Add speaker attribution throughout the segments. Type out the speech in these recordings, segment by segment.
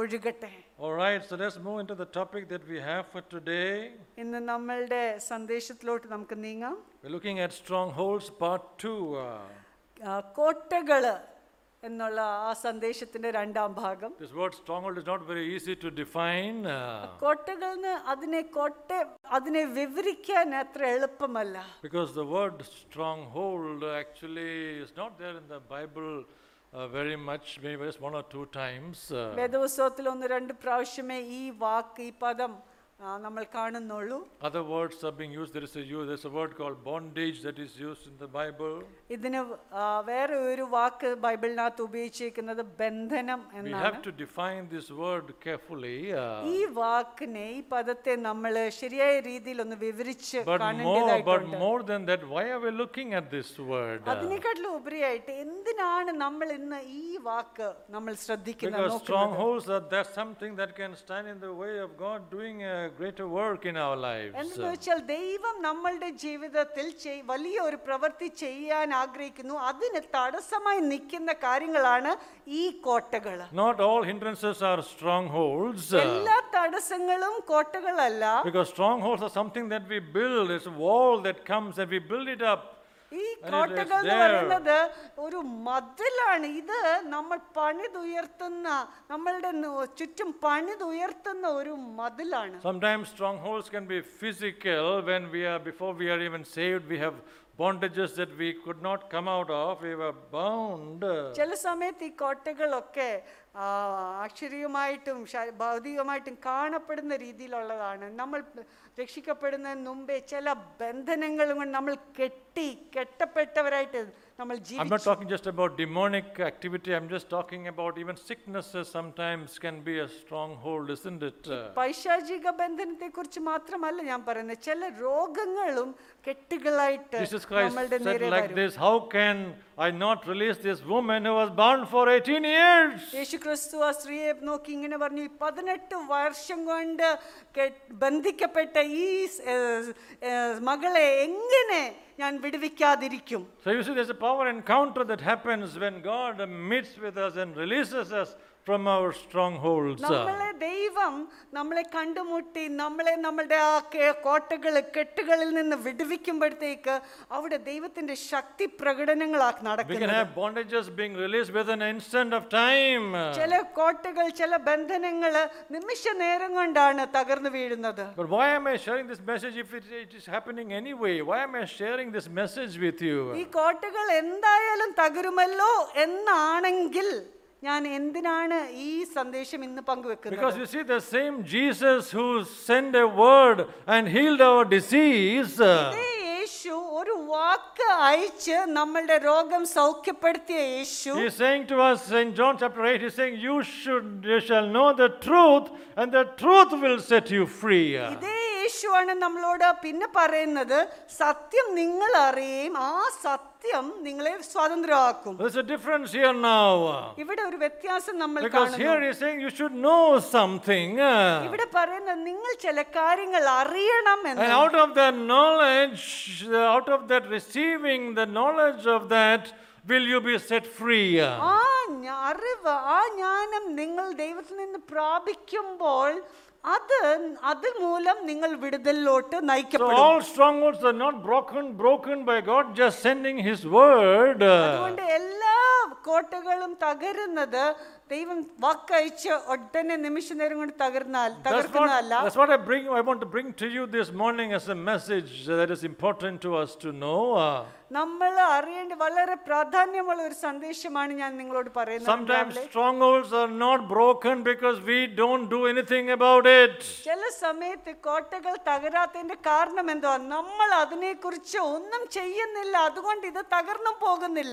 Speaker 1: ഒഴുകട്ടെ
Speaker 2: All right, so let's move into the topic that we have for today.
Speaker 1: ഇന്ന് നമ്മളുടെ സന്ദേശത്തിലോട്ട് നമുക്ക് നീങ്ങാം
Speaker 2: We're looking at strongholds part two. Uh,
Speaker 1: ആ, കോട്ടകള് എന്നുള്ള ആ സന്ദേശത്തിന്റെ രണ്ടാം ഭാഗം
Speaker 2: this word stronghold is not very easy to define. Uh,
Speaker 1: കോട്ടകളിന് അതിനെ കോട്ട അതിനെ വിവരിക്കാൻ അത്ര എളുപ്പമല്ല
Speaker 2: Because the word stronghold actually is not there in the Bible uh, very much, maybe just one or two times. Uh,
Speaker 1: വേദപുസ്തകത്തിൽ ഒന്ന് രണ്ട് പ്രാവശ്യമേ ഈ വാക്ക് ഈ പദം ആ, നമ്മൾ കാണുന്നുള്ളൂ
Speaker 2: other words are being used. There is a u- there's a word called bondage that is used in the Bible.
Speaker 1: ഇതിന് ആ, വേറെ ഒരു വാക്ക് ബൈബിളിനകത്ത് ഉപയോഗിച്ചിരിക്കുന്നത് ബന്ധനം
Speaker 2: We
Speaker 1: എന്നാണ്
Speaker 2: have to define this word carefully. Uh,
Speaker 1: ഈ വാക്കിനെ ഈ പദത്തെ നമ്മൾ ശരിയായ രീതിയിൽ ഒന്ന് വിവരിച്ച്
Speaker 2: but more, but
Speaker 1: കാണേണ്ടതായിട്ടുണ്ട്
Speaker 2: more than that, why are we looking at this word? Uh,
Speaker 1: അതിനെക്കാട്ടിലും ഉപരിയായിട്ട് എന്തിനാണ് നമ്മൾ ഇന്ന് ഈ വാക്ക് നമ്മൾ ശ്രദ്ധിക്കുന്നത്
Speaker 2: because
Speaker 1: നോക്കുന്നത്?
Speaker 2: strongholds are that's something that can stand in the way of God doing a greater work in our lives.
Speaker 1: എന്തെന്ന് വെച്ചാൽ ദൈവം നമ്മളുടെ ജീവിതത്തിൽ ചെയ്- വലിയ ഒരു പ്രവൃത്തി ചെയ്യാൻ ആഗ്രഹിക്കുന്നു അതിന് തടസ്സമായി നിൽക്കുന്ന കാര്യങ്ങളാണ് ഈ കോട്ടകൾ
Speaker 2: Not all hindrances are strongholds. uh,
Speaker 1: എല്ലാ തടസ്സങ്ങളും കോട്ടകളല്ല
Speaker 2: Because strongholds are something that we build. It's a wall that comes and we build it up.
Speaker 1: ഈ
Speaker 2: And it is
Speaker 1: കോട്ടകൾ എന്ന്
Speaker 2: there.
Speaker 1: പറയുന്നത് ഒരു മതിലാണ് ഇത് നമ്മൾ പണിതുയർത്തുന്ന നമ്മളുടെ ന- ചുറ്റും പണിതുയർത്തുന്ന ഒരു മതിലാണ്
Speaker 2: Sometimes strongholds can be physical when we are, before we are even saved, we have bondages that we could not come out of. We were bound.
Speaker 1: ചില സമയത്ത് ഈ കോട്ടകളൊക്കെ ആ, അക്ഷരീയമായിട്ടും ശാ- ഭൗതികമായിട്ടും കാണപ്പെടുന്ന രീതിയിലുള്ളതാണ് നമ്മൾ രക്ഷിക്കപ്പെടുന്നതിന് മുമ്പേ ചില ബന്ധനങ്ങളും കൊണ്ട് നമ്മൾ കെട്ടി കെട്ടപ്പെട്ടവരായിട്ട് നമ്മൾ
Speaker 2: I'm not
Speaker 1: ജീവിച്ചു
Speaker 2: talking just about demonic activity. I'm just talking about even sicknesses sometimes can be a stronghold, isn't it? Uh,
Speaker 1: പൈശാചിക ബന്ധനത്തെ കുറിച്ച് മാത്രമല്ല ഞാൻ പറയുന്നത് ചില രോഗങ്ങളും കെട്ടുകളായിട്ട്
Speaker 2: Jesus Christ
Speaker 1: നമ്മളുടെ
Speaker 2: said
Speaker 1: നേരെ
Speaker 2: like
Speaker 1: വരും
Speaker 2: this How can I not release this woman who was bound for 18 years?
Speaker 1: യേശു ക്രിസ്തു ആ സ്ത്രീയെ നോക്കി ഇങ്ങനെ പറഞ്ഞു "ഈ പതിനെട്ട് വർഷം കൊണ്ട് കെ- ബന്ധിക്കപ്പെട്ട ഈ സ്- ഏ, ഏ, മകളെ എങ്ങനെ ഞാൻ വിടുവിക്കാതിരിക്കും
Speaker 2: So you see, there's a power encounter that happens when God meets with us and releases us from our strongholds.
Speaker 1: നമ്മളെ ദൈവം നമ്മളെ കണ്ടുമുട്ടി നമ്മളെ നമ്മളുടെ ആ കെ- കോട്ടകൾ കെട്ടുകളിൽ നിന്ന് വിടുവിക്കുമ്പോഴത്തേക്ക് അവിടെ ദൈവത്തിന്റെ ശക്തി പ്രകടനങ്ങളാ
Speaker 2: We can
Speaker 1: നടക്കുന്നത്
Speaker 2: have bondages being released within an instant of time.
Speaker 1: ചില കോട്ടകൾ ചില ബന്ധനങ്ങൾ നിമിഷ നേരം കൊണ്ടാണ് തകർന്നു വീഴുന്നത്
Speaker 2: But why am I sharing this message if it, it is happening anyway? Why am I sharing this message with
Speaker 1: ഈ
Speaker 2: you?
Speaker 1: കോട്ടകൾ എന്തായാലും തകരുമല്ലോ എന്നാണെങ്കിൽ ഞാൻ എന്തിനാണ് ഈ സന്ദേശം ഇന്ന് പങ്കുവെക്കുന്നത്
Speaker 2: Because you see, the same Jesus who sent a word and healed our disease. uh,
Speaker 1: ഇതേ യേശു ഒരു വാക്ക് അയച്ച് നമ്മളുടെ രോഗം സൗഖ്യപ്പെടുത്തിയ യേശു
Speaker 2: He is saying to us in John chapter 8, He's saying, You should you shall know the truth, and the truth will set you free.
Speaker 1: ഇതേ യേശുവാണ് നമ്മളോട് പിന്നെ പറയുന്നത് സത്യം നിങ്ങൾ അറിയും ആ സത്യം നിങ്ങളെ സ്വാതന്ത്ര്യമാക്കും
Speaker 2: There's a difference here now.
Speaker 1: ഇവിടെ ഒരു വ്യത്യാസം നമ്മൾ
Speaker 2: Because here
Speaker 1: കാണുന്നു
Speaker 2: he's saying you should know something. uh,
Speaker 1: ഇവിടെ പറയുന്നത് നിങ്ങൾ ചില കാര്യങ്ങൾ അറിയണം
Speaker 2: And
Speaker 1: എന്ന്
Speaker 2: out of that knowledge, out of that receiving the knowledge of that, will you be set free.
Speaker 1: ആ ஞ- അറിവ് ആ ജ്ഞാനം നിങ്ങൾ ദൈവത്തിൽ നിന്ന് പ്രാപിക്കുമ്പോൾ അത് അത് മൂലം നിങ്ങൾ വിടുതലിലോട്ട്
Speaker 2: So
Speaker 1: നയിക്കപ്പെടും
Speaker 2: all strongholds are not broken, broken by God just sending His word. uh,
Speaker 1: അതുകൊണ്ട് എല്ലാ കോട്ടകളും തകരുന്നത് ദൈവം വാക്കയച്ച് ഒട്ടനെ നിമിഷ നേരം കൊണ്ട് തകർന്നാൽ
Speaker 2: That's what,
Speaker 1: തകർക്കുന്നതല്ല
Speaker 2: that's what I bring. I want to bring to you this morning as a message that is important to us to know. Uh,
Speaker 1: നമ്മൾ അറിയേണ്ട വളരെ പ്രാധാന്യമുള്ള ഒരു സന്ദേശമാണ് ഞാൻ നിങ്ങളോട് പറയുന്നത്
Speaker 2: sometimes
Speaker 1: രാവിലെ.
Speaker 2: strongholds are not broken because we don't do anything about it.
Speaker 1: ചില സമയത്ത് കോട്ടകൾ തകരാത്തതിന്റെ കാരണം എന്തുവാ നമ്മൾ അതിനെക്കുറിച്ച് ഒന്നും ചെയ്യുന്നില്ല അതുകൊണ്ട് ഇത് തകർന്നും പോകുന്നില്ല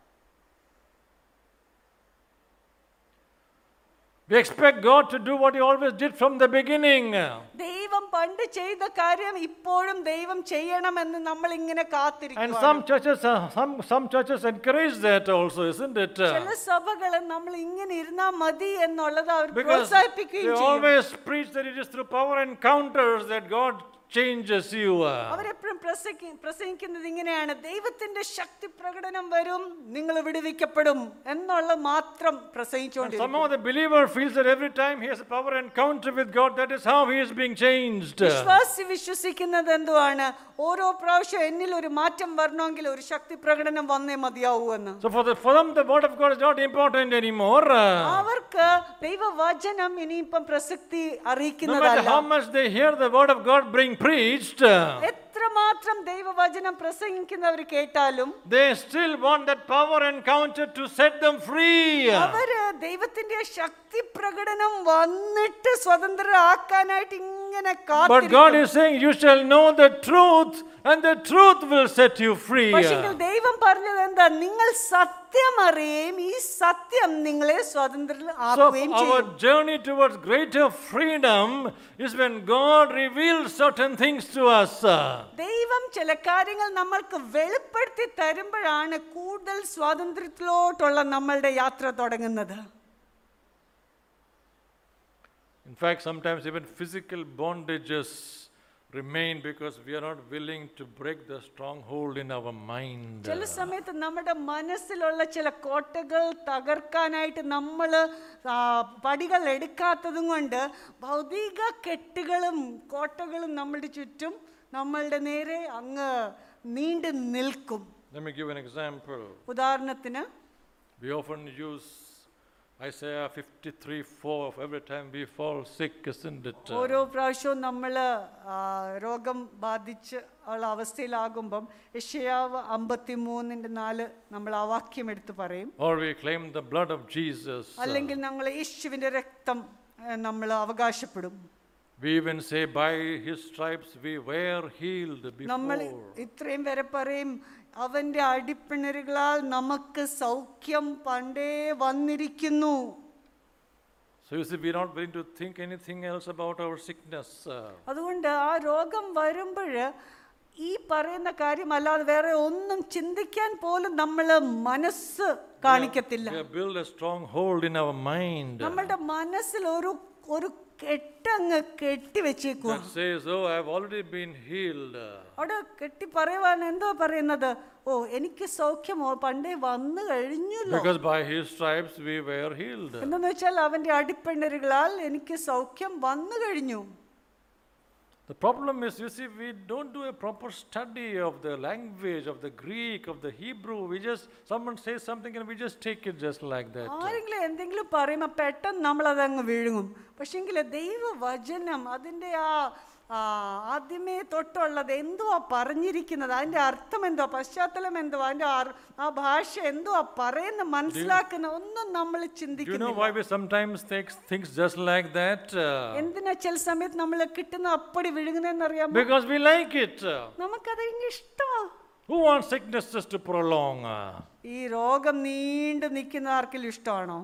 Speaker 2: We expect God to do what He always did from the beginning.
Speaker 1: ദൈവം പണ്ട് ചെയ്ത കാര്യം ഇപ്പോഴും ദൈവം ചെയ്യണമെന്ന് നമ്മൾ ഇങ്ങനെ
Speaker 2: And
Speaker 1: കാത്തിരിക്കും
Speaker 2: some churches, uh, some, some churches encourage that also, isn't it?
Speaker 1: ചില സഭകള് നമ്മൾ ഇങ്ങനെ ഇരുന്നാ മതി എന്നുള്ളത് അവർ
Speaker 2: Because they
Speaker 1: പ്രോത്സാഹിപ്പിക്കുകയും ചെയ്യും
Speaker 2: always preach that it is through power encounters that God changes you. uh.
Speaker 1: അവരെപ്പോഴും പ്രസംഗി പ്രസംഗിക്കുന്നത് ഇങ്ങനെയാണ് ദൈവത്തിന്റെ ശക്തി പ്രകടനം വരും നിങ്ങൾ വിടുവിക്കപ്പെടും എന്നുള്ള മാത്രം പ്രസംഗിച്ചുകൊണ്ടിരിക്കും
Speaker 2: Somehow the believer feels that every time he has a power encounter with God, that is how he is being changed.
Speaker 1: വിശ്വാസി വിശ്വസിക്കുന്നത് എന്തുവാണ് ഓരോ പ്രാവശ്യം എന്നിൽ ഒരു മാറ്റം വരണമെങ്കിൽ ഒരു ശക്തി പ്രകടനം വന്നേ മതിയാവൂ എന്ന്
Speaker 2: So for, the, for them, the word of God is not important anymore. Uh,
Speaker 1: അവർക്ക് ദൈവവചനം ഇനിയിപ്പം പ്രസക്തി
Speaker 2: No matter
Speaker 1: അറിയിക്കുന്നതല്ല
Speaker 2: how much they hear the word of God being preached, uh,
Speaker 1: എത്രമാത്രം ദൈവവചനം പ്രസംഗിക്കുന്നവർ കേട്ടാലും
Speaker 2: they still want that power encounter to set them free.
Speaker 1: അവര് ദൈവത്തിന്റെ ശക്തി പ്രകടനം വന്നിട്ട് സ്വതന്ത്രരാക്കാനായിട്ട് ഇങ്ങനെ
Speaker 2: But
Speaker 1: കാത്തിരിക്കും
Speaker 2: God is saying, You shall know the truth, and the truth will set you free.
Speaker 1: പക്ഷെങ്കിൽ ദൈവം പറഞ്ഞത് എന്താ നിങ്ങൾ സത്യം അറിയുകയും ഈ സത്യം നിങ്ങളെ
Speaker 2: So,
Speaker 1: സ്വതന്ത്രരാക്കുകയും
Speaker 2: our
Speaker 1: ചെയ്യും
Speaker 2: journey towards greater freedom is when God reveals certain things to us.
Speaker 1: ദൈവം ചില കാര്യങ്ങൾ നമ്മൾക്ക് വെളിപ്പെടുത്തി തരുമ്പോഴാണ് കൂടുതൽ സ്വാതന്ത്ര്യത്തിലോട്ടുള്ള നമ്മളുടെ യാത്ര തുടങ്ങുന്നത്
Speaker 2: In fact, sometimes even physical bondages remain because we are not willing to break the stronghold in our mind.
Speaker 1: ചില സമയത്ത് നമ്മുടെ മനസ്സിലുള്ള ചില കോട്ടകൾ തകർക്കാനായിട്ട് നമ്മൾ പടികൾ എടുക്കാത്തതും കൊണ്ട് ഭൗതിക കെട്ടുകളും കോട്ടകളും നമ്മളുടെ ചുറ്റും നമ്മളുടെ നേരെ അങ്ങ് നീണ്ടു നിൽക്കും
Speaker 2: Let me give an example.
Speaker 1: ഉദാഹരണത്തിന്
Speaker 2: We often use Isaiah 53 4 every time we fall sick, isn't it?
Speaker 1: ഓരോ പ്രാവശ്യവും നമ്മൾ രോഗം ബാധിച്ച് ഉള്ള അവസ്ഥയിലാകുമ്പം യഷയാവ് അമ്പത്തി മൂന്നിൻ്റെ നാല് നമ്മൾ ആ വാക്യം എടുത്ത് പറയും
Speaker 2: Or we claim the blood of Jesus.
Speaker 1: അല്ലെങ്കിൽ നമ്മൾ യേശുവിൻ്റെ രക്തം നമ്മൾ അവകാശപ്പെടും
Speaker 2: We even say, by his stripes we were healed
Speaker 1: നമ്മൾ
Speaker 2: before.
Speaker 1: ഇത്രയും വരെ പറയും അവന്റെ അടിപ്പിണരുകളാൽ നമുക്ക് സൗഖ്യം പണ്ടേ വന്നിരിക്കുന്നു
Speaker 2: So you see, we're not willing to think anything else about our sickness. uh.
Speaker 1: അതുകൊണ്ട് ആ രോഗം വരുമ്പോൾ ഈ പറയുന്ന കാര്യമല്ലാതെ വേറെ ഒന്നും ചിന്തിക്കാൻ പോലും നമ്മൾ മനസ്സ് കാണിക്കത്തില്ല
Speaker 2: We have built a strong hold in our mind
Speaker 1: നമ്മളുടെ മനസ്സിൽ ഒരു ഒരു കെട്ടങ്ങ് കെട്ടി വെച്ചേക്കുക
Speaker 2: that says, Oh, I've already been healed.
Speaker 1: അവിടെ കെട്ടി പറയുവാൻ എന്തോ പറയുന്നത് ഓ എനിക്ക് സൗഖ്യമോ പണ്ടേ വന്നു കഴിഞ്ഞല്ലോ
Speaker 2: Because by his stripes we were healed.
Speaker 1: എന്തെന്ന് വെച്ചാൽ അവന്റെ അടിപ്പിണരുകളാൽ എനിക്ക് സൗഖ്യം വന്നു കഴിഞ്ഞു
Speaker 2: The problem is, you see, we don't do a proper study of the language, of the Greek, of the Hebrew. We just, someone says something and we just take it just like that.
Speaker 1: ആരെങ്കിലും എന്തെങ്കിലും പറയുമ്പോൾ പെട്ടെന്ന് നമ്മളതങ്ങ് വിഴുങ്ങും പക്ഷെങ്കിൽ ദൈവവചനം അതിൻ്റെ ആ ആ, ആദ്യമേ തൊട്ടുള്ളത് എന്തുവാ പറഞ്ഞിരിക്കുന്നത് അതിൻ്റെ അർത്ഥം എന്തുവാ പശ്ചാത്തലം എന്തുവാ അതിൻ്റെ അർ- ആ ഭാഷ എന്തുവാ പറയുന്ന മനസ്സിലാക്കുന്ന ഒന്നും നമ്മൾ
Speaker 2: Do you know
Speaker 1: ചിന്തിക്കുന്നില്ല
Speaker 2: why we sometimes take things just like that? Uh,
Speaker 1: എന്തിനാ ചില സമയത്ത് നമ്മൾ കിട്ടുന്ന അപ്പടി വിഴുങ്ങുന്നതെന്നറിയാമോ
Speaker 2: because we like it. Uh,
Speaker 1: നമുക്കത് ഇഷ്ടമാ
Speaker 2: Who wants sickness just to prolong? Uh,
Speaker 1: ഈ രോഗം നീണ്ടു നിൽക്കുന്ന ആർക്കെങ്കിലും ഇഷ്ടമാണോ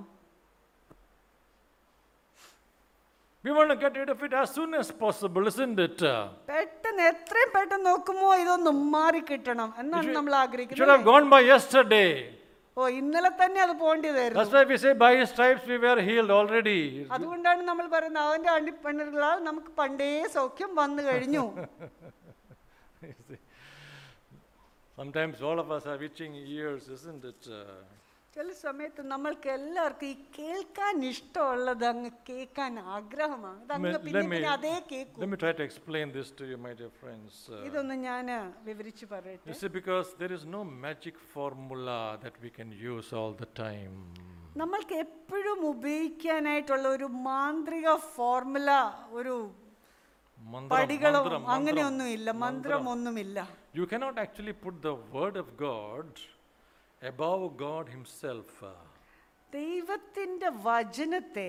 Speaker 2: we want to get rid of it as soon as possible, isn't it? Uh,
Speaker 1: പെട്ടെന്ന് എത്രയും പെട്ടെന്ന് നോക്കുമോ ഇതൊന്ന് മാറി കിട്ടണം എന്നാണ് നമ്മൾ
Speaker 2: it should
Speaker 1: ആഗ്രഹിക്കുന്നത്
Speaker 2: have gone by yesterday.
Speaker 1: ഓ ഇന്നലെ തന്നെ അത് പോകേണ്ടതായിരുന്നു
Speaker 2: That's why we say, by his stripes we were healed already.
Speaker 1: അതുകൊണ്ടാണ് നമ്മൾ പറയുന്നത് അവന്റെ അടിപ്പെണ്ണുകളാൽ നമുക്ക് പണ്ടേ സൗഖ്യം വന്നു കഴിഞ്ഞു
Speaker 2: You see. Sometimes all of us have itching ears, isn't it? Uh,
Speaker 1: ചില സമയത്ത് നമ്മൾക്ക് എല്ലാവർക്കും ഈ കേൾക്കാൻ ഇഷ്ടമുള്ളത് അങ്ങ് കേൾക്കാൻ ആഗ്രഹമാണ് അത് അങ്ങ്
Speaker 2: let
Speaker 1: പിന്നെ
Speaker 2: me-
Speaker 1: പിന്നെ അതേ കേൾക്കും
Speaker 2: let me try to explain this to you, my dear friends. Uh,
Speaker 1: ഇതൊന്ന് ഞാൻ വിവരിച്ച് പറയട്ടെ
Speaker 2: you see, because there is no magic formula that we can use all the time.
Speaker 1: നമ്മൾക്ക് എപ്പോഴും ഉപയോഗിക്കാനായിട്ടുള്ള ഒരു മാന്ത്രിക ഫോർമുല ഒരു
Speaker 2: Mandram,
Speaker 1: പടികളോ
Speaker 2: mandram, mandram.
Speaker 1: അങ്ങനെയൊന്നുമില്ല മന്ത്രമൊന്നുമില്ല
Speaker 2: You cannot actually put the word of God above God Himself. Uh,
Speaker 1: ദൈവത്തിൻ്റെ വചനത്തെ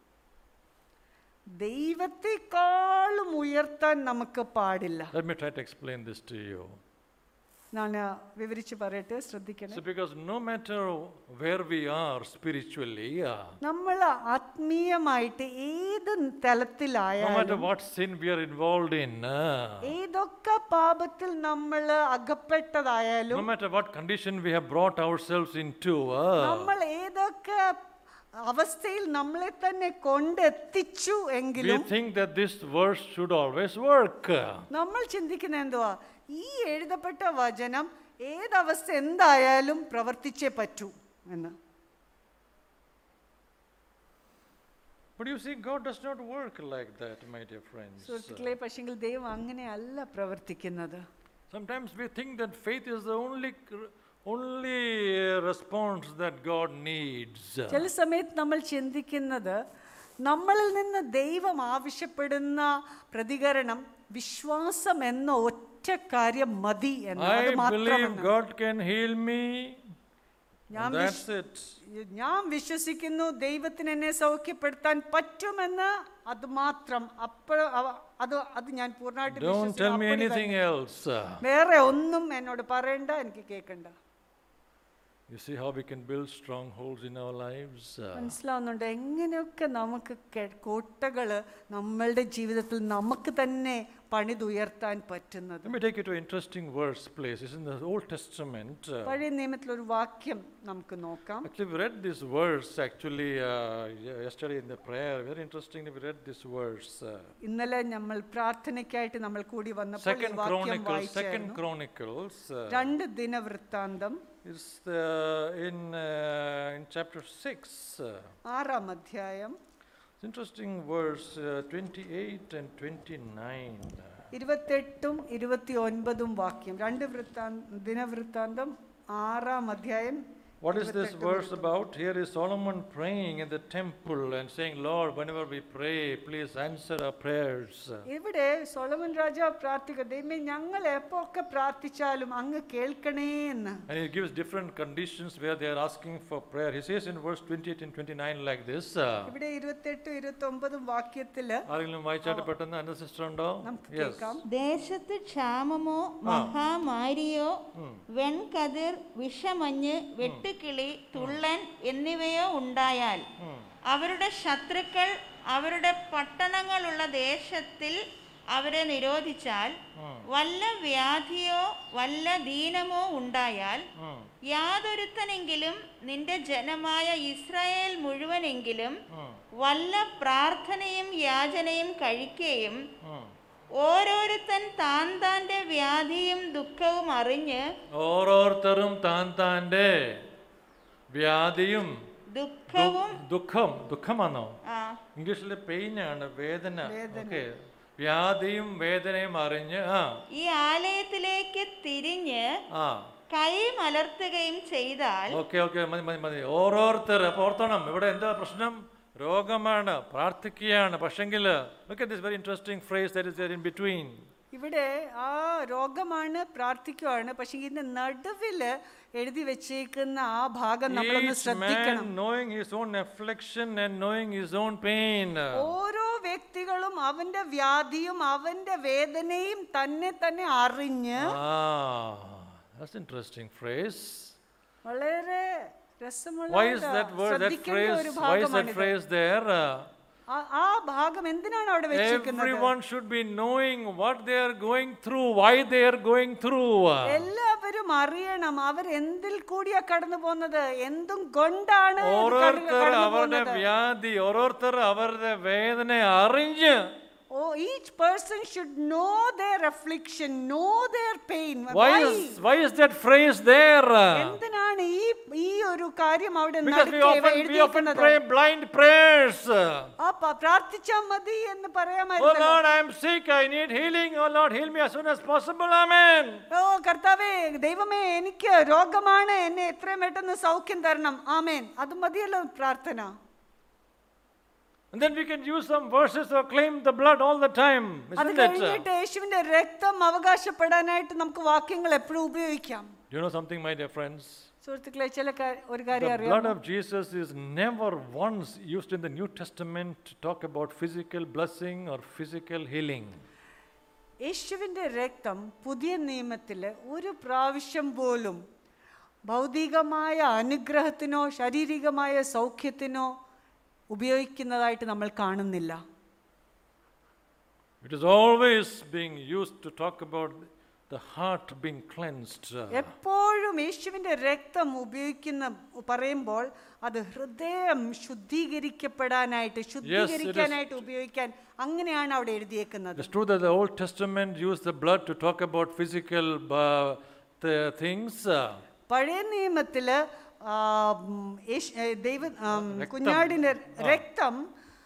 Speaker 1: ദൈവത്തെക്കാളും ഉയർത്താൻ നമുക്ക് പാടില്ല
Speaker 2: Let me try to explain this to you.
Speaker 1: ഞാൻ വിവരിച്ച് പറയട്ടെ ശ്രദ്ധിക്കണേ
Speaker 2: So, because no matter where we are spiritually, uh,
Speaker 1: നമ്മൾ ആത്മീയമായിട്ട് ഏത്
Speaker 2: no
Speaker 1: തലത്തിലായാലും
Speaker 2: matter what sin we are involved in, uh,
Speaker 1: ഏതൊക്കെ പാപത്തിൽ നമ്മൾ അകപ്പെട്ടതായാലും
Speaker 2: no matter what condition we have brought ourselves into, uh,
Speaker 1: നമ്മൾ ഏതൊക്കെ അവസ്ഥയിൽ നമ്മളെ തന്നെ കൊണ്ടെത്തിച്ചു
Speaker 2: We
Speaker 1: എങ്കിലും
Speaker 2: think that this verse should always work.
Speaker 1: നമ്മൾ ചിന്തിക്കുന്ന എന്തുവാ ഈ എഴുതപ്പെട്ട വചനം ഏതവസ്ഥ എന്തായാലും പ്രവർത്തിച്ചേ പറ്റൂ എന്ന്
Speaker 2: But you see, God does not work like that, my dear friends.
Speaker 1: സുഹൃത്തുക്കളെ പക്ഷെങ്കിൽ ദൈവം അങ്ങനെയല്ല പ്രവർത്തിക്കുന്നത്
Speaker 2: Sometimes we think that faith is the only, only response that God needs.
Speaker 1: ചില സമയത്ത് നമ്മൾ ചിന്തിക്കുന്നത് നമ്മളിൽ നിന്ന് ദൈവം ആവശ്യപ്പെടുന്ന പ്രതികരണം വിശ്വാസം എന്ന ഒറ്റ കാര്യം മതി എന്ന് അത്
Speaker 2: I believe
Speaker 1: മാത്രമെന്ന്
Speaker 2: God can heal me.
Speaker 1: ഞാൻ
Speaker 2: and that's it.
Speaker 1: ഞാൻ വിശ്വസിക്കുന്നു ദൈവത്തിന് എന്നെ സൗഖ്യപ്പെടുത്താൻ പറ്റുമെന്ന് അത് മാത്രം അപ്പോൾ അത് അത് ഞാൻ പൂർണ്ണമായിട്ട്
Speaker 2: Don't
Speaker 1: വിശ്വസിക്കുന്നു.
Speaker 2: tell me
Speaker 1: അപ്പടി
Speaker 2: anything
Speaker 1: തന്നെ.
Speaker 2: else.
Speaker 1: വേറെ ഒന്നും എന്നോട് പറയണ്ട എനിക്ക് കേൾക്കണ്ട
Speaker 2: You see how we can build strongholds in our lives?
Speaker 1: മനസ്സിലാവുന്നുണ്ട് എങ്ങനെയൊക്കെ നമുക്ക് കെ- കോട്ടകള് നമ്മളുടെ ജീവിതത്തിൽ നമുക്ക് തന്നെ പണിതുയർത്താൻ പറ്റുന്നത്
Speaker 2: Let me take you to an interesting verse, please. It's in the Old Testament. Uh,
Speaker 1: പഴയ നിയമത്തിൽ ഒരു വാക്യം നമുക്ക് നോക്കാം
Speaker 2: Actually, we read this verse actually uh, ye- yesterday in the prayer. Very interestingly, we read this verse. Uh,
Speaker 1: ഇന്നലെ നമ്മൾ പ്രാർത്ഥനയ്ക്കായിട്ട് നമ്മൾ കൂടി വന്നപ്പോൾ ഈ
Speaker 2: Second
Speaker 1: വാക്യം
Speaker 2: Chronicles, Second
Speaker 1: വായിച്ചായിരുന്നു
Speaker 2: Chronicles. Uh,
Speaker 1: രണ്ട് ദിനവൃത്താന്തം
Speaker 2: is uh, in uh, in chapter six. Uh,
Speaker 1: ആറാം അധ്യായം
Speaker 2: it's interesting verse uh, 28 and 29. Uh,
Speaker 1: ഇരുപത്തെട്ടും ഇരുപത്തി ഒൻപതും വാക്യം രണ്ട് വൃത്താ ദിനവൃത്താന്തം ആറാം അധ്യായം
Speaker 2: What is this verse about? Here is Solomon praying in the temple and saying, Lord, whenever we pray, please answer our prayers.
Speaker 1: ഇവിടെ സോളമൻ രാജാവ് പ്രാർത്ഥിക്കുക ദൈവമേ ഞങ്ങൾ എപ്പോ ഒക്കെ പ്രാർത്ഥിച്ചാലും അങ്ങ് കേൾക്കണേ എന്ന്
Speaker 2: And he gives different conditions where they are asking for prayer. He says in verse 28 and 29 like this. Uh,
Speaker 1: ഇവിടെ ഇരുപത്തെട്ടും ഇരുപത്തി ഒമ്പതും വാക്യത്തില്
Speaker 2: ആരെങ്കിലും വായിച്ചാട്ട് പെട്ടെന്ന് അന്ന സിസ്റ്റർ ഉണ്ടോ
Speaker 1: നമുക്ക്
Speaker 2: Yes.
Speaker 1: കേൾക്കാം
Speaker 3: ദേശത്ത് ക്ഷാമമോ മഹാമാരിയോ വെൺകതിർ വിഷമഞ്ഞ് വെട്ടുകിളി തുള്ളൻ എന്നിവയോ ഉണ്ടായാൽ അവരുടെ ശത്രുക്കൾ അവരുടെ പട്ടണങ്ങളുള്ള ദേശത്തിൽ അവരെ നിരോധിച്ചാൽ വല്ല വ്യാധിയോ വല്ല ദീനമോ ഉണ്ടായാൽ
Speaker 2: ഉം,
Speaker 3: യാതൊരുത്തനെങ്കിലും നിന്റെ ജനമായ ഇസ്രായേൽ മുഴുവനെങ്കിലും
Speaker 2: ഉം,
Speaker 3: വല്ല പ്രാർത്ഥനയും യാചനയും കഴിക്കുകയും
Speaker 2: ഉം.
Speaker 3: ഓരോരുത്തൻ താൻ താന്റെ വ്യാധിയും ദുഃഖവും അറിഞ്ഞ്
Speaker 2: ഓരോരുത്തരും താൻ താൻ്റെ വ്യാധിയും
Speaker 3: ദുഃഖവും
Speaker 2: ദുഃഖം ദുഃഖമാണോ
Speaker 3: ആ
Speaker 2: ഇംഗ്ലീഷിൽ പെയിൻ ആണ് വേദന ഓക്കെ വ്യാധിയും വേദനയും അറിഞ്ഞ് ആ
Speaker 3: ഈ ആലയത്തിലേക്ക് തിരിഞ്ഞ്
Speaker 2: ആ
Speaker 3: കൈ മലർത്തുകയും ചെയ്താൽ
Speaker 2: ഓക്കെ ഓക്കെ മതി മതി മതി ഓരോരുത്തർ അപ്പൊ ഓർത്തണം ഇവിടെ എന്താ പ്രശ്നം രോഗമാണ് പ്രാർത്ഥിക്കുകയാണ് പക്ഷെങ്കിൽ this very interesting phrase that is in between
Speaker 1: ഇവിടെ ആ രോഗമാണ് പ്രാർത്ഥിക്കുവാണ് പക്ഷെ ഇതിന്റെ നടുവില് എഴുതി വെച്ചേക്കുന്ന ആ ഭാഗം നമ്മളൊന്ന്
Speaker 2: Each
Speaker 1: ശ്രദ്ധിക്കണം
Speaker 2: man knowing his own affliction and knowing his own pain.
Speaker 1: ഓരോ വ്യക്തികളും അവന്റെ വ്യാധിയും അവന്റെ വേദനയും തന്നെ തന്നെ അറിഞ്ഞ്
Speaker 2: Ah, that's interesting phrase.
Speaker 1: വളരെ രസമുള്ള
Speaker 2: Why is that word, that
Speaker 1: ശ്രദ്ധിക്കേണ്ട ഒരു
Speaker 2: phrase, why is that
Speaker 1: ഭാഗമാണിത്
Speaker 2: phrase there? Uh,
Speaker 1: ആ- ആ ഭാഗം എന്തിനാണ് അവിടെ വെച്ചിരിക്കുന്നത്
Speaker 2: Everyone should be knowing what they are going through, why they are going through.
Speaker 1: എല്ലാവരും അറിയണം അവർ എന്തിൽ കൂടിയാ കടന്നു പോകുന്നത് എന്തും കൊണ്ടാണ് ഇത് കട-
Speaker 2: ഓരോരുത്തർ
Speaker 1: കടന്നു
Speaker 2: അവരുടെ
Speaker 1: പോകുന്നത്.
Speaker 2: വ്യാധി ഓരോരുത്തർ അവരുടെ വേദന അറിഞ്ഞ്
Speaker 1: Oh, each person should know their affliction, know their pain.
Speaker 2: why
Speaker 1: Why?
Speaker 2: is, why is that phrase there?
Speaker 1: എന്തിനാണ് ഈ ഈ ഒരു കാര്യം അവിടെ
Speaker 2: Because we
Speaker 1: നടുക്കെ
Speaker 2: often, we often
Speaker 1: എഴുതിയിരിക്കുന്നത്?
Speaker 2: pray blind prayers.
Speaker 1: ആ പ- പ്രാർത്ഥിച്ചാ മതി എന്ന്
Speaker 2: Oh
Speaker 1: പറയാമായിരുന്നു
Speaker 2: Lord, I am sick, I need healing. Oh Lord, heal me as soon as possible. Amen.
Speaker 1: ഓ കർത്താവേ ദൈവമേ എനിക്ക് രോഗമാണ് എന്നെ എത്രയും പെട്ടെന്ന് സൗഖ്യം തരണം ആമേൻ അത് മതിയല്ലോ പ്രാർത്ഥന
Speaker 2: And then we can use some verses or claim the blood all the time.
Speaker 1: അത്
Speaker 2: Isn't it?
Speaker 1: കഴിഞ്ഞിട്ട് യേശുവിന്റെ രക്തം അവകാശപ്പെടാനായിട്ട് നമുക്ക് വാക്യങ്ങൾ എപ്പോഴും ഉപയോഗിക്കാം
Speaker 2: Do you know something, my dear friends?
Speaker 1: സുഹൃത്തുക്കളെ ചില കാ- ഒരു കാര്യം
Speaker 2: The blood
Speaker 1: അറിയാം
Speaker 2: of Jesus is never once used in the New Testament to talk about physical blessing or physical healing.
Speaker 1: യേശുവിൻ്റെ രക്തം പുതിയ നിയമത്തിൽ ഒരു പ്രാവശ്യം പോലും ഭൗതികമായ അനുഗ്രഹത്തിനോ ശാരീരികമായ സൗഖ്യത്തിനോ ഉപയോഗിക്കുന്നതായിട്ട് നമ്മൾ കാണുന്നില്ല
Speaker 2: It is always being used to talk about the heart being cleansed. uh,
Speaker 1: എപ്പോഴും യേശുവിന്റെ രക്തം ഉപയോഗിക്കുന്ന പറയുമ്പോൾ അത് ഹൃദയം ശുദ്ധീകരിക്കപ്പെടാനായിട്ട് ശുദ്ധീകരിക്കാനായിട്ട് ഉപയോഗിക്കാൻ അങ്ങനെയാണ് അവിടെ എഴുതിയേക്കുന്നത്
Speaker 2: It's true that the Old Testament used the blood to talk about physical uh, the things. uh,
Speaker 1: പഴയ നിയമത്തില് ആ, ഉം, യേശ്- ഏ, ദൈവ ആം, കുഞ്ഞാടിന്റെ രക്തം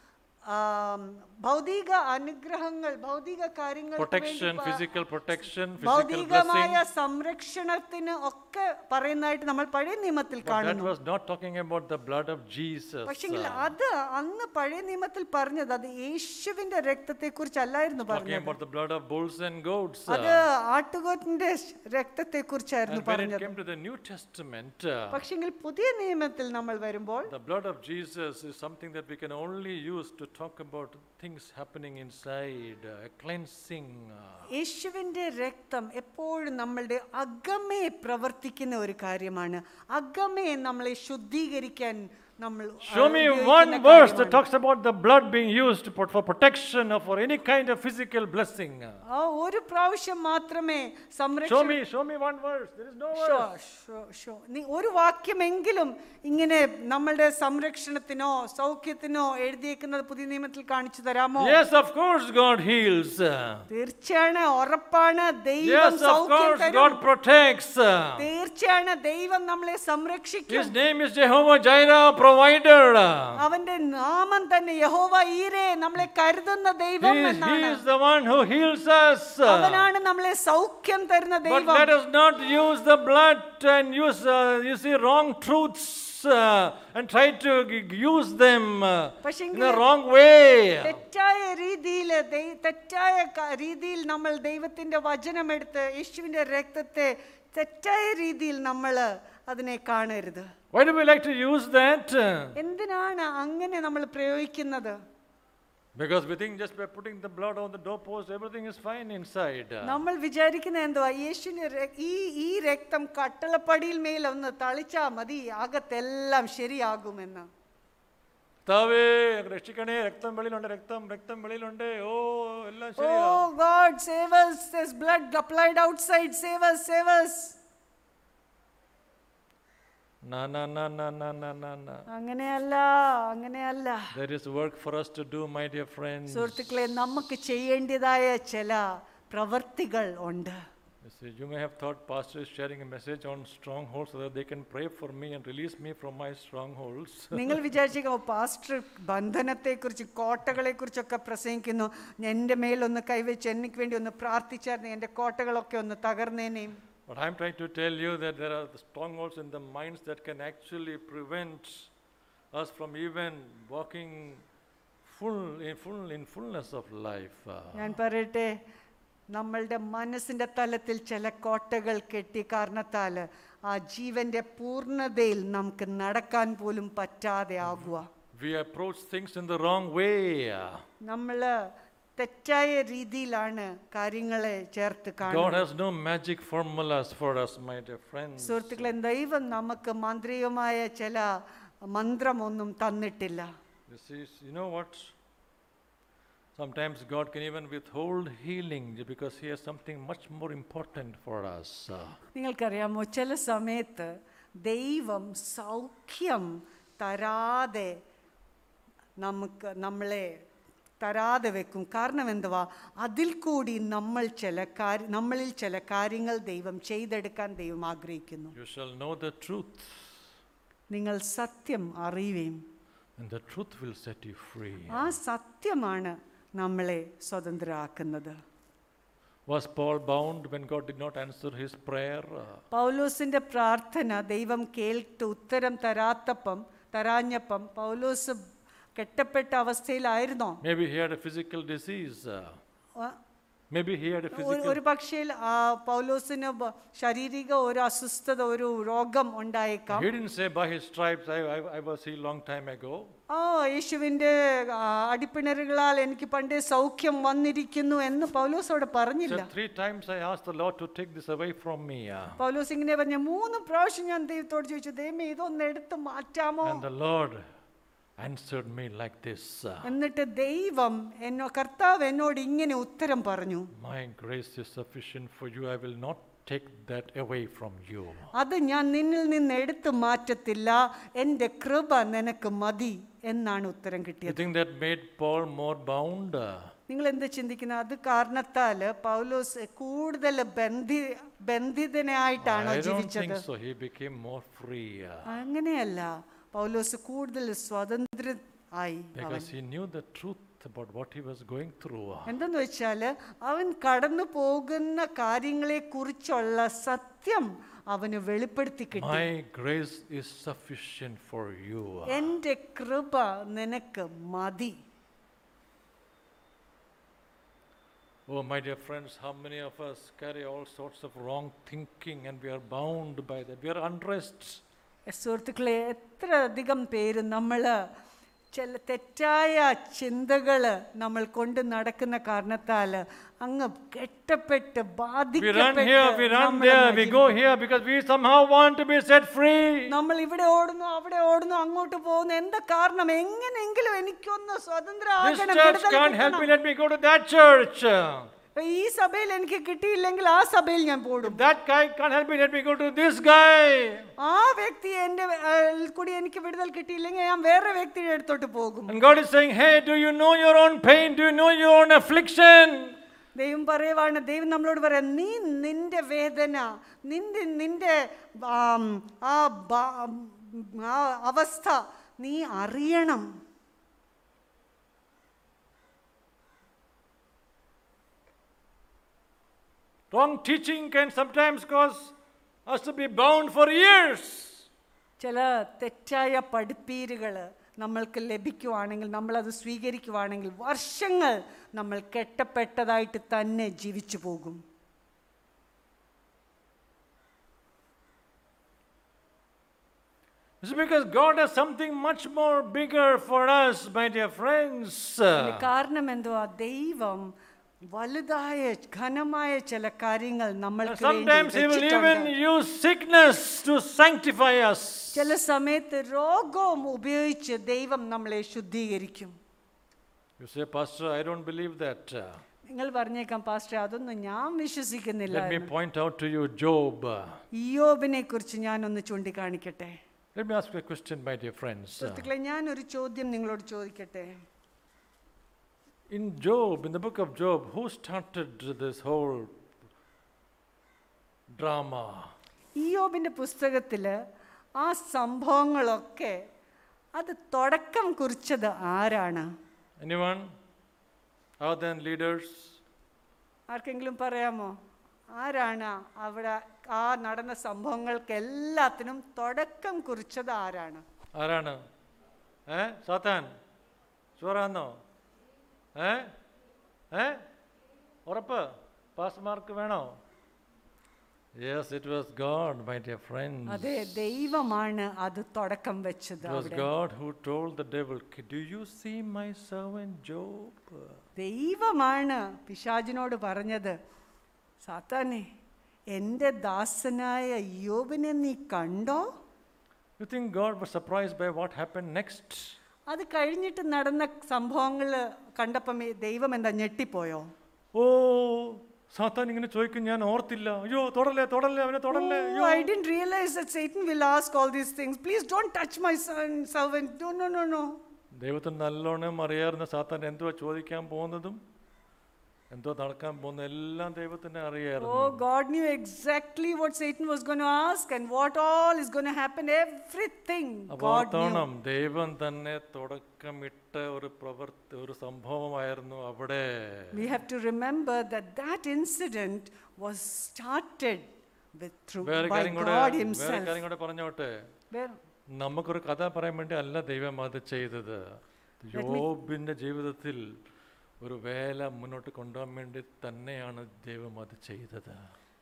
Speaker 1: ആം, ഭൗതിക അനുഗ്രഹങ്ങൾ ഭൗതിക കാര്യങ്ങൾ
Speaker 2: protection, physical protection, physical
Speaker 1: ഭൗതികമായ
Speaker 2: blessing.
Speaker 1: സംരക്ഷണത്തിന് ഒക്കെ പറയുന്നതായിട്ട് നമ്മൾ പഴയ നിയമത്തിൽ
Speaker 2: But that
Speaker 1: കാണുന്നു
Speaker 2: was not talking about the blood of Jesus.
Speaker 1: പക്ഷെങ്കിൽ
Speaker 2: uh,
Speaker 1: അത് അന്ന് പഴയ നിയമത്തിൽ പറഞ്ഞത് അത് യേശുവിന്റെ രക്തത്തെ കുറിച്ചല്ലായിരുന്നു
Speaker 2: talking
Speaker 1: പറഞ്ഞത്
Speaker 2: about the blood of bulls and goats.
Speaker 1: അത്
Speaker 2: uh,
Speaker 1: ആട്ടുകൊറ്റിന്റെ രക്തത്തെ കുറിച്ചായിരുന്നു
Speaker 2: And when it
Speaker 1: പറഞ്ഞത്
Speaker 2: came to the New Testament, uh,
Speaker 1: പക്ഷെങ്കിൽ പുതിയ നിയമത്തിൽ നമ്മൾ വരുമ്പോൾ
Speaker 2: the blood of Jesus is something that we can only use to talk about things happening inside, uh, a cleansing. uh,
Speaker 1: യേശുവിന്റെ രക്തം എപ്പോഴും നമ്മളുടെ അകമേ പ്രവർത്തിക്കുന്ന ഒരു കാര്യമാണ് അകമേ നമ്മളെ ശുദ്ധീകരിക്കാൻ നമ്മൾ ആ,
Speaker 2: Show me
Speaker 1: ഉപയോഗിക്കുന്ന
Speaker 2: one verse that
Speaker 1: കാര്യമാണ്.
Speaker 2: talks about the blood being used for, for protection or for any kind of physical blessing.
Speaker 1: ആ ഒരു പ്രാവശ്യം മാത്രമേ
Speaker 2: Show
Speaker 1: സംരക്ഷണം
Speaker 2: me, show me one verse. There is no
Speaker 1: show,
Speaker 2: verse.
Speaker 1: Show, show. നീ ഒരു വാക്യമെങ്കിലും ഇങ്ങനെ നമ്മളുടെ സംരക്ഷണത്തിനോ സൗഖ്യത്തിനോ എഴുതിയേക്കുന്നത് പുതിയ നിയമത്തിൽ കാണിച്ചു തരാമോ
Speaker 2: Yes, of course, God heals.
Speaker 1: തീർച്ചയാണ് ഉറപ്പാണ് ദൈവം
Speaker 2: Yes, of
Speaker 1: സൗഖ്യം
Speaker 2: course,
Speaker 1: തരും
Speaker 2: God protects.
Speaker 1: തീർച്ചയാണ് ദൈവം നമ്മളെ സംരക്ഷിക്കും
Speaker 2: His name is Jehovah Jireh, provider.
Speaker 1: അവന്റെ നാമം തന്നെ യഹോവ ഈരെ നമ്മളെ കരുതുന്ന
Speaker 2: He
Speaker 1: ദൈവം
Speaker 2: is, he
Speaker 1: എന്നാണ്
Speaker 2: is the one who heals us.
Speaker 1: അവനാണ് നമ്മളെ സൗഖ്യം തരുന്ന
Speaker 2: But
Speaker 1: ദൈവം
Speaker 2: let us not use the blood and use, uh, you see, wrong truths uh, and try to g- use them uh, in
Speaker 1: പക്ഷെങ്കിൽ
Speaker 2: a wrong way.
Speaker 1: തെറ്റായ രീതിയിൽ തെറ്റായ ക- രീതിയിൽ നമ്മൾ ദൈവത്തിന്റെ വചനമെടുത്ത് യേശുവിന്റെ രക്തത്തെ തെറ്റായ രീതിയിൽ നമ്മൾ അതിനെ കാണരുത്
Speaker 2: Why do we like to use that?
Speaker 1: എന്തിനാണ് അങ്ങനെ നമ്മൾ പ്രയോഗിക്കുന്നത്
Speaker 2: Because we think just by putting the blood on the doorpost, everything is fine inside.
Speaker 1: നമ്മൾ വിചാരിക്കുന്ന എന്തുവാ യേശുവിന്റെ ര- ഈ ഈ രക്തം കട്ടളപ്പടിയിൽ മേൽ ഒന്ന് തളിച്ചാ മതി അകത്തെല്ലാം ശരിയാകുമെന്ന്
Speaker 2: കർത്താവേ, രക്ഷിക്കണേ രക്തം വെളിയിലുണ്ട് രക്തം രക്തം വെളിയിലുണ്ട് ഓ എല്ലാം
Speaker 1: ഓ
Speaker 2: ശരിയാ
Speaker 1: God save us there's blood applied outside save us save us
Speaker 2: Na na na na na na na na.
Speaker 1: അങ്ങനെയല്ല അങ്ങനെയല്ല
Speaker 2: There is work for us to do, my dear friends.
Speaker 1: സുഹൃത്തുക്കളെ നമുക്ക് ചെയ്യേണ്ടതായ ചില പ്രവർത്തികൾ ഉണ്ട്
Speaker 2: You see, you may have thought Pastor is sharing a message on strongholds so that they can pray for me and release me from my strongholds.
Speaker 1: നിങ്ങൾ വിചാരിച്ചോ pastor ബന്ധനത്തെക്കുറിച്ച് കോട്ടകളെക്കുറിച്ചൊക്കെ പ്രസംഗിക്കുന്നു എൻ്റെ മേലൊന്ന് കൈവച്ച് എനിക്ക് വേണ്ടി ഒന്ന് പ്രാർത്ഥിച്ചായിരുന്നു എൻ്റെ കോട്ടകളൊക്കെ ഒന്ന് തകർന്നേനെയും
Speaker 2: But I'm trying to tell you that there are the strongholds in the minds that can actually prevent us from even walking full in full in fullness of life. Uh,
Speaker 1: ഞാൻ പറയട്ടെ നമ്മളുടെ മനസ്സിൻ്റെ തലത്തിൽ ചില കോട്ടകൾ കെട്ടി കാരണത്താൽ ആ ജീവന്റെ പൂർണ്ണതയിൽ നമുക്ക് നടക്കാൻ പോലും പറ്റാതെ ആകുക
Speaker 2: we approach things in the wrong way. uh.
Speaker 1: നമ്മൾ തെറ്റായ രീതിയിലാണ് കാര്യങ്ങളെ ചേർത്ത്
Speaker 2: God
Speaker 1: കാണുന്നത്
Speaker 2: has no magic formulas for us, my dear friends.
Speaker 1: സുഹൃത്തുക്കളെ ദൈവം നമുക്ക് മാന്ത്രികമായ ചില മന്ത്രമൊന്നും തന്നിട്ടില്ല
Speaker 2: You see, you know what? Sometimes God can even withhold healing because He has something much more important for us. Uh,
Speaker 1: നിങ്ങൾക്കറിയാമോ ചില സമയത്ത് ദൈവം സൗഖ്യം തരാതെ നമുക്ക് നമ്മളെ തരാതെ വെക്കും കാരണം എന്തുവാ അതിൽ കൂടി നമ്മൾ ചില കാര്യ നമ്മളിൽ ചില കാര്യങ്ങൾ ദൈവം ചെയ്തെടുക്കാൻ ദൈവം ആഗ്രഹിക്കുന്നു
Speaker 2: You shall know the truth,
Speaker 1: നിങ്ങൾ സത്യം അറിയുകയും
Speaker 2: and the truth will set you free.
Speaker 1: ആ സത്യമാണ് നമ്മളെ സ്വതന്ത്രരാക്കുന്നത്
Speaker 2: Was Paul bound when God did not answer his prayer? Uh,
Speaker 1: പൗലോസിന്റെ പ്രാർത്ഥന ദൈവം കേട്ട് ഉത്തരം തരാത്തപ്പം തരാഞ്ഞപ്പം പൗലോസ് കെട്ടപ്പെട്ട അവസ്ഥയിലായിരുന്നോ
Speaker 2: maybe he had a physical disease. uh,
Speaker 1: ആ,
Speaker 2: maybe he had a
Speaker 1: ഒരു-
Speaker 2: physical.
Speaker 1: ഒരു പക്ഷേ ആ പൗലോസിന് ബ- ശാരീരിക ഒരു അസ്വസ്ഥത ഒരു രോഗം ഉണ്ടായേക്കാം
Speaker 2: He didn't say by his stripes I, I, I was healed long time ago.
Speaker 1: ആ യേശുവിന്റെ ആ, അടിപ്പിണറുകളാൽ എനിക്ക് പണ്ടേ സൗഖ്യം വന്നിരിക്കുന്നു എന്ന് പൗലോസ് അവിടെ പറഞ്ഞില്ല
Speaker 2: Said three times I asked the Lord to take this away from me. uh,
Speaker 1: പൗലോസ് ഇങ്ങനെ പറഞ്ഞ മൂന്ന് പ്രാവശ്യം ഞാൻ ദൈവത്തോട് ചോദിച്ചു ദൈവമേ ഇതൊന്ന് എടുത്ത് മാറ്റാമോ
Speaker 2: and the Lord answered me like this uh,
Speaker 1: എന്നിട്ട് ദൈവം എന്നോ കർത്താവ് എന്നോട് ഇങ്ങനെ ഉത്തരം പറഞ്ഞു
Speaker 2: My grace is sufficient for you. I will not take that away from you.
Speaker 1: അത് ഞാൻ നിന്നിൽ നിന്ന് എടുത്തു മാറ്റത്തില്ല എൻ്റെ കൃപ നിനക്ക് മതി എന്നാണ് ഉത്തരം
Speaker 2: You
Speaker 1: കിട്ടിയത്
Speaker 2: think that made Paul more bound? Uh,
Speaker 1: നിങ്ങൾ എന്ത് ചിന്തിക്കുന്നത് അത് കാരണത്താൽ പൗലോസ് കൂടുതൽ ബന്ധി ബന്ധിതനായിട്ടാണോ
Speaker 2: I don't
Speaker 1: ജീവിച്ചത്
Speaker 2: think so. He became more free uh,
Speaker 1: അങ്ങനെയല്ല പൗലോസ് കൂടുതൽ സ്വതന്ത്ര ആയി അവൻ
Speaker 2: because he knew the truth about what he was going through. uh.
Speaker 1: എന്തെന്ന് വെച്ചാൽ അവൻ കടന്നു പോകുന്ന കാര്യങ്ങളെ കുറിച്ചുള്ള സത്യം അവന് വെളിപ്പെടുത്തി കിട്ടി
Speaker 2: My grace is sufficient for you. uh.
Speaker 1: എൻ്റെ കൃപ നിനക്ക് മതി
Speaker 2: Oh, my dear friends, how many of us carry all sorts of wrong thinking and we are bound by that? We are unrest.
Speaker 1: സുഹൃത്തുക്കളെ എത്ര അധികം പേര് നമ്മൾ ചില തെറ്റായ ചിന്തകൾ നമ്മൾ കൊണ്ട് നടക്കുന്ന കാരണത്താൽ അങ്ങ് കെട്ടപ്പെട്ട്
Speaker 2: We run here, we
Speaker 1: ബാധിക്കപ്പെട്ട്
Speaker 2: run
Speaker 1: നമ്മള്
Speaker 2: there, we go
Speaker 1: മരിക്കും.
Speaker 2: here because we somehow want to be set free.
Speaker 1: നമ്മൾ ഇവിടെ ഓടുന്നു അവിടെ ഓടുന്നു അങ്ങോട്ട് പോകുന്നു എന്താ കാരണം എങ്ങനെയെങ്കിലും എനിക്കൊന്ന്
Speaker 2: This
Speaker 1: സ്വതന്ത്രമാകണം
Speaker 2: church
Speaker 1: വിടുതൽ
Speaker 2: can't help me,
Speaker 1: കിട്ടണം.
Speaker 2: let me go to that church.
Speaker 1: ഈ സഭയിൽ എനിക്ക് കിട്ടിയില്ലെങ്കിൽ ആ സഭയിൽ ഞാൻ പോടും
Speaker 2: If that guy can't help me, let me go to this guy.
Speaker 1: ആ വ്യക്തി എൻ്റെ ആ, കൂടി എനിക്ക് വിടുതൽ കിട്ടിയില്ലെങ്കിൽ ഞാൻ വേറെ വ്യക്തിയുടെ അടുത്തോട്ട് പോകും
Speaker 2: And God is saying, Hey, do you know your own pain? Do you know your own affliction?
Speaker 1: ദൈവം പറയുവാണ് ദൈവം നമ്മളോട് പറയാം നീ നിന്റെ വേദന നിന്റെ നിന്റെ ആം, ആ ബ- ആ അവസ്ഥ നീ അറിയണം
Speaker 2: Wrong teaching can sometimes cause us to be bound for years.
Speaker 1: ചില തെറ്റായ പഠിപ്പീരുകൾ നമ്മൾക്ക് ലഭിക്കുവാണെങ്കിൽ നമ്മളത് സ്വീകരിക്കുവാണെങ്കിൽ വർഷങ്ങൾ നമ്മൾ കെട്ടപ്പെട്ടതായിട്ട് തന്നെ ജീവിച്ചു പോകും
Speaker 2: This is because God has something much more bigger for us, my dear friends.
Speaker 1: അതിന് കാരണം എന്തുവാ ദൈവം വലുതായ ഘനമായ ചില കാര്യങ്ങൾ നമ്മൾക്ക് വേണ്ടി
Speaker 2: Sometimes He will even
Speaker 1: വെച്ചിട്ടുണ്ട്.
Speaker 2: use sickness to sanctify us.
Speaker 1: ചില സമയത്ത് രോഗവും ഉപയോഗിച്ച് ദൈവം നമ്മളെ ശുദ്ധീകരിക്കും
Speaker 2: You say, Pastor, I don't believe that.
Speaker 1: നിങ്ങൾ പറഞ്ഞേക്കാം പാസ്റ്റർ അതൊന്നും ഞാൻ വിശ്വസിക്കുന്നില്ല
Speaker 2: Let me
Speaker 1: എന്ന്.
Speaker 2: point out to you Job.
Speaker 1: ഇയ്യോബിനെ കുറിച്ച് ഞാനൊന്ന് ചൂണ്ടിക്കാണിക്കട്ടെ
Speaker 2: Let me ask you a question, my dear friends.
Speaker 1: സുഹൃത്തുക്കളെ ഞാനൊരു ചോദ്യം നിങ്ങളോട് ചോദിക്കട്ടെ
Speaker 2: In Job, in the book of Job, who started this whole drama?
Speaker 1: ഇയ്യോബിന്റെ പുസ്തകത്തില് ആ സംഭവങ്ങളൊക്കെ അത് തുടക്കം കുറിച്ചത് ആരാണ്
Speaker 2: Anyone? Other than leaders?
Speaker 1: ആർക്കെങ്കിലും പറയാമോ ആരാണ് അവിടെ ആ നടന്ന സംഭവങ്ങൾക്ക് എല്ലാത്തിനും തുടക്കം കുറിച്ചത് ആരാണ്
Speaker 2: ആരാണ് ഏ സാത്താൻ ചോറാന്നോ ഏ ഏ ഉറപ്പ് പാസ് മാർക്ക് വേണോ yes it was God my dear friends
Speaker 1: അതെ ദൈവമാണ് അത് തുടക്കം വെച്ചത്
Speaker 2: It was
Speaker 1: അവിടെ
Speaker 2: God who told the devil, "K- Do you see my servant Job?
Speaker 1: ദൈവമാണ് പിശാചിനോട് പറഞ്ഞത് സാത്താനെ എൻ്റെ ദാസനായ യോബിനെ നീ കണ്ടോ
Speaker 2: You think God was surprised by what happened next?
Speaker 1: അത് കഴിഞ്ഞിട്ട് നടന്ന സംഭവങ്ങൾ കണ്ടപ്പം ഈ ദൈവം എന്താ ഞെട്ടിപ്പോയോ
Speaker 2: ഓ സാത്താൻ ഇങ്ങനെ ചോദിക്കും ഞാൻ ഓർത്തില്ല അയ്യോ തൊടല്ലേ തൊടല്ലേ അവനെ തൊടല്ലേ
Speaker 1: Oh,
Speaker 2: അയ്യോ
Speaker 1: I didn't realize that Satan will ask all these things. Please don't touch my son, servant. No, no, no, no.
Speaker 2: ദൈവത്തിന് നല്ലോണം അറിയാറുന്ന സാത്താൻ എന്തുവാ ചോദിക്കാൻ പോകുന്നതും എന്തോ നടക്കാൻ പോകുന്ന എല്ലാം ദൈവത്തിന് അറിയായിരുന്നു
Speaker 1: Oh, God knew exactly what Satan was going to ask and what all is going to happen. Everything
Speaker 2: അപ്പോൾ
Speaker 1: God knew.
Speaker 2: ഓർത്തോണം ദൈവം തന്നെ തുടക്കമിട്ട ഒരു പ്രവർത്തി ഒരു സംഭവമായിരുന്നു അവിടെ
Speaker 1: We have to remember that that incident was started with through
Speaker 2: വേറെ
Speaker 1: by
Speaker 2: കാര്യം കൂടെ
Speaker 1: God
Speaker 2: വേറെ
Speaker 1: Himself.
Speaker 2: കാര്യം കൂടെ പറഞ്ഞോട്ടെ
Speaker 1: Where-
Speaker 2: നമുക്കൊരു കഥ പറയാൻ വേണ്ടി അല്ല ദൈവം അത് ചെയ്തത് യോബിന്റെ ജീവിതത്തിൽ ഒരു വേല മുന്നോട്ട് കൊണ്ടുപോകാൻ വേണ്ടി തന്നെയാണ് ദൈവം അത് ചെയ്തത്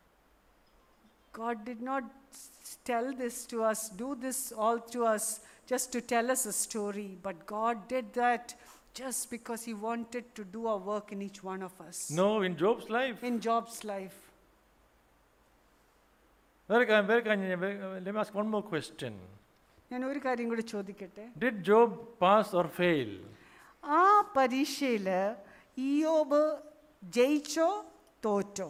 Speaker 1: God did not s- tell this to us, do this all to us just to tell us a story, but God did that just because He wanted to do a work in each one of us.
Speaker 2: No in Job's life
Speaker 1: In Job's life.
Speaker 2: വേറെ കാര്യം വേറെ കാര്യം let me ask one more question
Speaker 1: ഞാൻ ഒരു കാര്യം കൂടി ചോദിക്കട്ടെ
Speaker 2: Did Job pass or fail?
Speaker 1: ആ പരീക്ഷയിൽ ഇയോബ് ജയിച്ചോ തോറ്റോ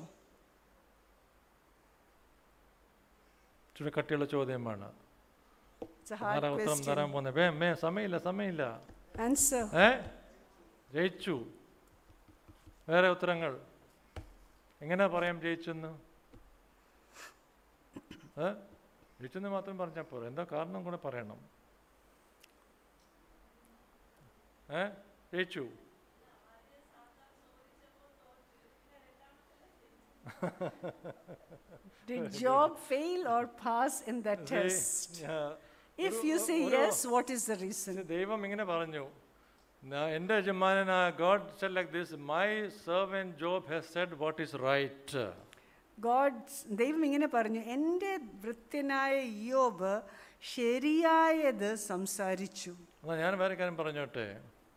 Speaker 2: ഇച്ചിരി കട്ടിയുള്ള ചോദ്യമാണ്
Speaker 1: It's a hard
Speaker 2: ആരാ ഉത്തരം
Speaker 1: question.
Speaker 2: തരാൻ പോകുന്നത് വേ മേ സമയമില്ല സമയമില്ല
Speaker 1: Answer.
Speaker 2: ഏ ജയിച്ചു വേറെ ഉത്തരങ്ങൾ എങ്ങനെ പറയാം ജയിച്ചെന്ന് ഏ ജയിച്ചെന്ന് മാത്രം പറഞ്ഞാൽ പോരെ എന്താ കാരണം കൂടെ പറയണം ഏ ജയിച്ചു
Speaker 1: Did Job fail or pass in that test?
Speaker 2: Yeah.
Speaker 1: If you say yes, what is the reason?
Speaker 2: ഇത് ദൈവം ഇങ്ങനെ പറഞ്ഞു "നാ- എൻ്റെ യജമാനനായ God said like this my servant Job has said what is right
Speaker 1: God, ദൈവം ഇങ്ങനെ പറഞ്ഞു എൻ്റെ വൃത്യനായ യോബ് ശരിയായത് സംസാരിച്ചു
Speaker 2: എന്നാൽ ഞാൻ വേറെ കാര്യം പറഞ്ഞോട്ടെ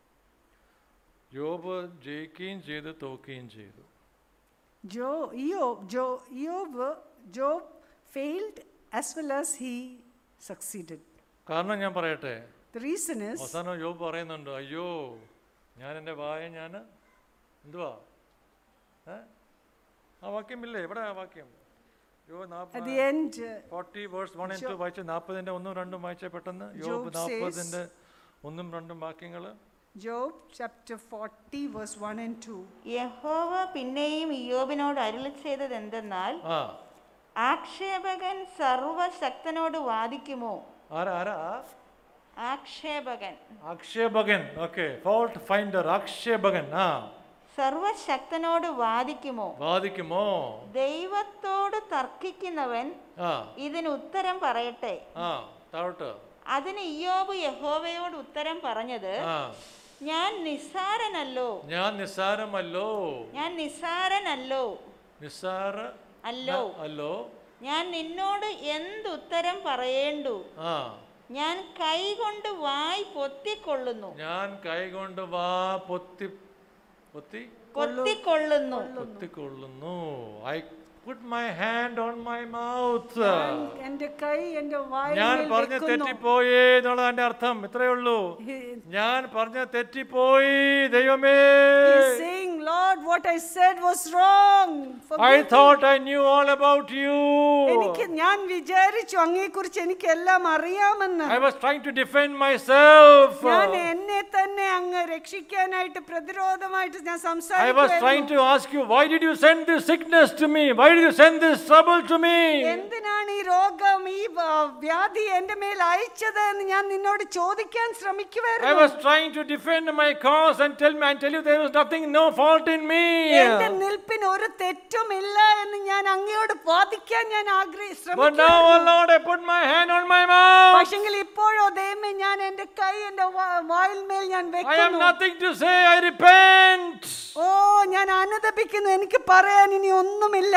Speaker 2: ജോബ് ജയിക്കുകയും ചെയ്തു തോക്കുകയും ചെയ്തു
Speaker 1: ജോ യോബ് ജോ യോബ് Job failed as well as he succeeded
Speaker 2: കാരണം ഞാൻ പറയട്ടെ
Speaker 1: ദ റീസൺ ഇസ്
Speaker 2: അവസാനം ജോബ് പറയുന്നുണ്ട് അയ്യോ ഞാൻ എൻ്റെ വായ ഞാൻ എന്തുവാ ഏ ആ വാക്യമില്ലേ എവിടെ ആ വാക്യം യോ
Speaker 1: at the end uh,
Speaker 2: forty verse one and two വായിച്ച് നാൽപ്പതിൻ്റെ ഒന്നും രണ്ടും വായിച്ച പെട്ടെന്ന്
Speaker 1: Job
Speaker 2: യോബ്
Speaker 1: says-
Speaker 2: നാൽപ്പതിൻ്റെ ഒന്നും രണ്ടും വാക്യങ്ങൾ
Speaker 1: Job chapter 40 verse 1 and 2
Speaker 3: യഹോവ പിന്നെയും ഇയോബിനോട് അരുളി ചെയ്തത് എന്തെന്നാൽ
Speaker 2: ആ
Speaker 3: ആക്ഷേപകൻ സർവശക്തനോട് വാദിക്കുമോ
Speaker 2: ആരാ ആരാ
Speaker 3: ആക്ഷേപകൻ
Speaker 2: ആക്ഷേപകൻ ഓക്കെ ഫോൾട്ട് ഫൈൻഡർ ആക്ഷേപകൻ ആ
Speaker 3: സർവശക്തനോട് വാദിക്കുമോ
Speaker 2: വാദിക്കുമോ
Speaker 3: ദൈവത്തോട് തർക്കിക്കുന്നവൻ
Speaker 2: ആ
Speaker 3: ഇതിന് ഉത്തരം പറയട്ടെ
Speaker 2: ആ താഴോട്ട്
Speaker 3: അതിന് ഇയോബ് യഹോവയോട് ഉത്തരം പറഞ്ഞത്
Speaker 2: ആ
Speaker 3: ഞാൻ നിസ്സാരനല്ലോ
Speaker 2: ഞാൻ നിസ്സാരമല്ലോ
Speaker 3: ഞാൻ നിസ്സാരനല്ലോ
Speaker 2: നിസ്സാര
Speaker 3: അല്ലോ
Speaker 2: അല്ലോ
Speaker 3: ഞാൻ നിന്നോട് എന്തുത്തരം പറയേണ്ടു
Speaker 2: ആ
Speaker 3: ഞാൻ കൈകൊണ്ട് വായ് പൊത്തിക്കൊള്ളുന്നു
Speaker 2: ഞാൻ കൈകൊണ്ട് വാ പൊത്തി പൊത്തി
Speaker 3: പൊത്തിക്കൊള്ളുന്നു
Speaker 2: പൊത്തിക്കൊള്ളുന്നു I put my hand on my mouth
Speaker 1: ഞാൻ എൻ്റെ കൈ എൻ്റെ
Speaker 2: ഞാൻ
Speaker 1: വായിൽ
Speaker 2: പറഞ്ഞ തെറ്റിപ്പോയേ എന്നുള്ളത് എന്റെ അർത്ഥം ഇത്രയേ ഉള്ളൂ ഞാൻ പറഞ്ഞ തെറ്റിപ്പോയി ദൈവമേ
Speaker 1: saying lord what i said was wrong
Speaker 2: I
Speaker 1: Forgive me."
Speaker 2: Thought I knew all about you
Speaker 1: എനിക്ക് ഞാൻ വിചാരിച്ചു അങ്ങയെക്കുറിച്ച് എനിക്കെല്ലാം അറിയാമെന്ന്
Speaker 2: I was trying to defend myself
Speaker 1: ഞാൻ എന്നെ തന്നെ അങ്ങ് രക്ഷിക്കാനായിട്ട് പ്രതിരോധമായിട്ട് ഞാൻ
Speaker 2: I was trying
Speaker 1: സംസാരിച്ചു
Speaker 2: to ask you, why did you send this sickness to me? Why did you send this trouble to me?
Speaker 1: എന്തിനാണ് ഈ രോഗം ഈ വ- വ്യാധി എന്റെ മേൽ അയച്ചത് എന്ന് ഞാൻ നിന്നോട് ചോദിക്കാൻ
Speaker 2: I
Speaker 1: ശ്രമിക്കുവായിരുന്നു
Speaker 2: was trying to defend my cause and tell me and tell you there was nothing, no fault in me.
Speaker 1: എന്റെ നിൽപ്പിന് ഒരു തെറ്റുമില്ല എന്ന് ഞാൻ അങ്ങയോട് വാദിക്കാൻ ഞാൻ ആഗ്രഹി
Speaker 2: But now, oh Lord, I put my hand on my mouth.
Speaker 1: പക്ഷെങ്കിൽ ഇപ്പോഴോ ദൈവമേ ഞാൻ എന്റെ കൈ എന്റെ വാ- വായിൽ മേൽ ഞാൻ
Speaker 2: I have
Speaker 1: വെക്കുന്നു
Speaker 2: nothing to say. I repent.
Speaker 1: ഓ ഞാൻ അനുദപിക്കുന്നു എനിക്ക് പറയാൻ ഇനി ഒന്നുമില്ല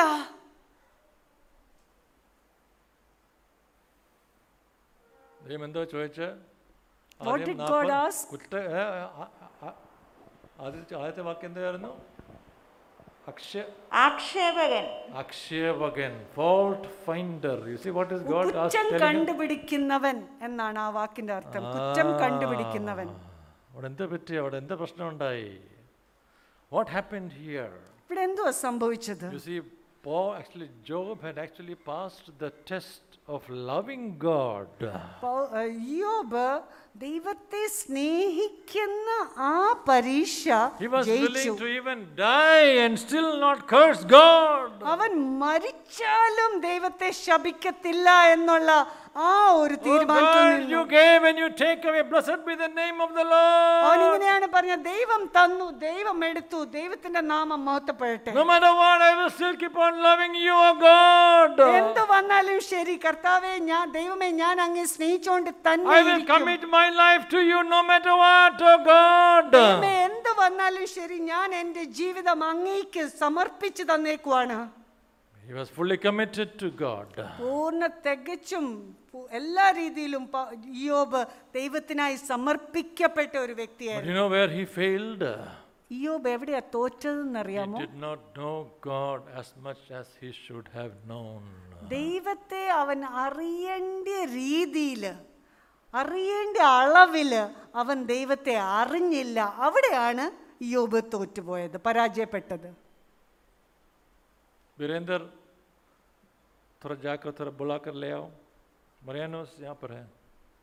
Speaker 2: ദൈവം എന്തോ ചോദിച്ച്
Speaker 1: What
Speaker 2: ആദ്യം
Speaker 1: did
Speaker 2: നാപ്പത്
Speaker 1: God ask?
Speaker 2: കുറ്റ ഏ, ആ, ആ, ആ, ആദ്യത്തെ ആദ്യത്തെ വാക്യം എന്തായിരുന്നു അക്ഷയ
Speaker 3: ആക്ഷേപകൻ
Speaker 2: അക്ഷയവകൻ fault finder you see what is God
Speaker 1: കുറ്റം കണ്ടുപിടിക്കുന്നവൻ എന്നാണ് ആ വാക്കിന്റെ അർത്ഥം കുറ്റം കണ്ടുപിടിക്കുന്നവൻ
Speaker 2: അവിടെ എന്താ പറ്റി അവിടെ എന്താ പ്രശ്നം ഉണ്ടായി വാട്ട് ഹാപ്പൻ ഹിയർ
Speaker 1: ഇവിടെ എന്തുവാ സംഭവിച്ചത്
Speaker 2: You see, Paul actually, Job had actually passed the test of loving God.
Speaker 1: പൗ- ഏ, യോബ് ദൈവത്തെ സ്നേഹിക്കുന്ന ആ പരീക്ഷ
Speaker 2: He was
Speaker 1: ജയിച്ചു
Speaker 2: willing to even die and still not curse God.
Speaker 1: അവൻ മരിച്ചാലും ദൈവത്തെ ശപിക്കത്തില്ല എന്നുള്ള ആ ഒരു
Speaker 2: Oh
Speaker 1: തീരുമാനത്തിൽ
Speaker 2: God,
Speaker 1: നിന്നു.
Speaker 2: you gave and you take away. Blessed be the name of the
Speaker 1: അവൻ
Speaker 2: Lord.
Speaker 1: ഇങ്ങനെയാണ് പറഞ്ഞ ദൈവം തന്നു ദൈവം എടുത്തു ദൈവത്തിന്റെ നാമം മഹത്വപ്പെടട്ടെ
Speaker 2: No matter what, I will still keep on loving you, O God.
Speaker 1: എന്ത് വന്നാലും ശരി കർത്താവെ ഞാൻ ദൈവമേ ഞാൻ അങ്ങേ സ്നേഹിച്ചുകൊണ്ട് തന്നെ
Speaker 2: I will
Speaker 1: ഇരിക്കും.
Speaker 2: commit my life to you no matter what, O God.
Speaker 1: ദൈവമേ, എന്ത് വന്നാലും ശരി ഞാൻ എൻ്റെ ജീവിതം അങ്ങേക്ക് സമർപ്പിച്ചു തന്നേക്കുവാണ്
Speaker 2: He was fully committed to God.
Speaker 1: പൂർണ്ണ തികച്ചും പു- എല്ലാ രീതിയിലും പ- ഇയ്യോബ് ദൈവത്തിനായി സമർപ്പിക്കപ്പെട്ട ഒരു
Speaker 2: But
Speaker 1: വ്യക്തിയായിരുന്നു
Speaker 2: you know where he failed?
Speaker 1: ഇയ്യോബ് എവിടെയാ
Speaker 2: He
Speaker 1: തോറ്റതെന്നറിയാമോ
Speaker 2: did not know God as much as he should have known.
Speaker 1: ദൈവത്തെ അവൻ അറിയേണ്ട രീതിയിൽ അറിയേണ്ട അളവിൽ അവൻ ദൈവത്തെ അറിഞ്ഞില്ല അവിടെയാണ് യോബ് തോറ്റുപോയത് പരാജയപ്പെട്ടത്
Speaker 2: वीरेंद्र थोड़ा जाकर थोड़ा बुला कर ले आओ मरियानोस यहाँ पर है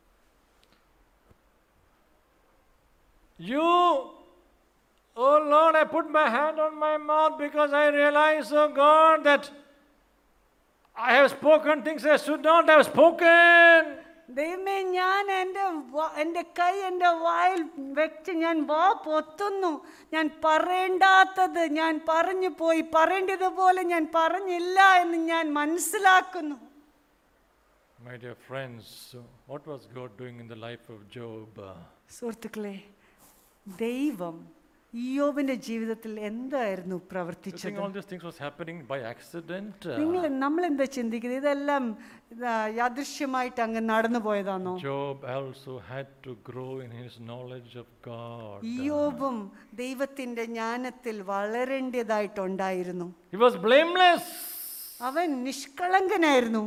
Speaker 2: You, oh Lord, I put my hand on my mouth because I realize, oh God, that I have spoken things I should not have spoken.
Speaker 1: ദൈവമേ ഞാൻ എൻ്റെ വ- എൻ്റെ കൈ എൻ്റെ വായിൽ വെച്ച് ഞാൻ വാ പൊത്തുന്നു ഞാൻ പറയേണ്ടാത്തത് ഞാൻ പറഞ്ഞു പോയി പറയേണ്ടതുപോലെ ഞാൻ പറഞ്ഞില്ല എന്ന് ഞാൻ മനസ്സിലാക്കുന്നു
Speaker 2: My dear friends, what was God doing in the life of Job?
Speaker 1: സുഹൃത്തുക്കളെ ദൈവം ഇയോബിന്റെ ജീവിതത്തിൽ എന്തായിരുന്നു
Speaker 2: You think
Speaker 1: പ്രവർത്തിച്ചത്
Speaker 2: all these things was happening by accident?
Speaker 1: നിങ്ങൾ നമ്മൾ എന്താ ചിന്തിക്കുന്നത് ഇതെല്ലാം ഇതാ, യാദൃശ്യമായിട്ട് അങ്ങ് നടന്നു പോയതാണോ
Speaker 2: Job also had to grow in his knowledge of God.
Speaker 1: ഇയോബും ദൈവത്തിന്റെ ജ്ഞാനത്തിൽ വളരേണ്ടതായിട്ടുണ്ടായിരുന്നു
Speaker 2: He was blameless,
Speaker 1: അവൻ നിഷ്കളങ്കനായിരുന്നു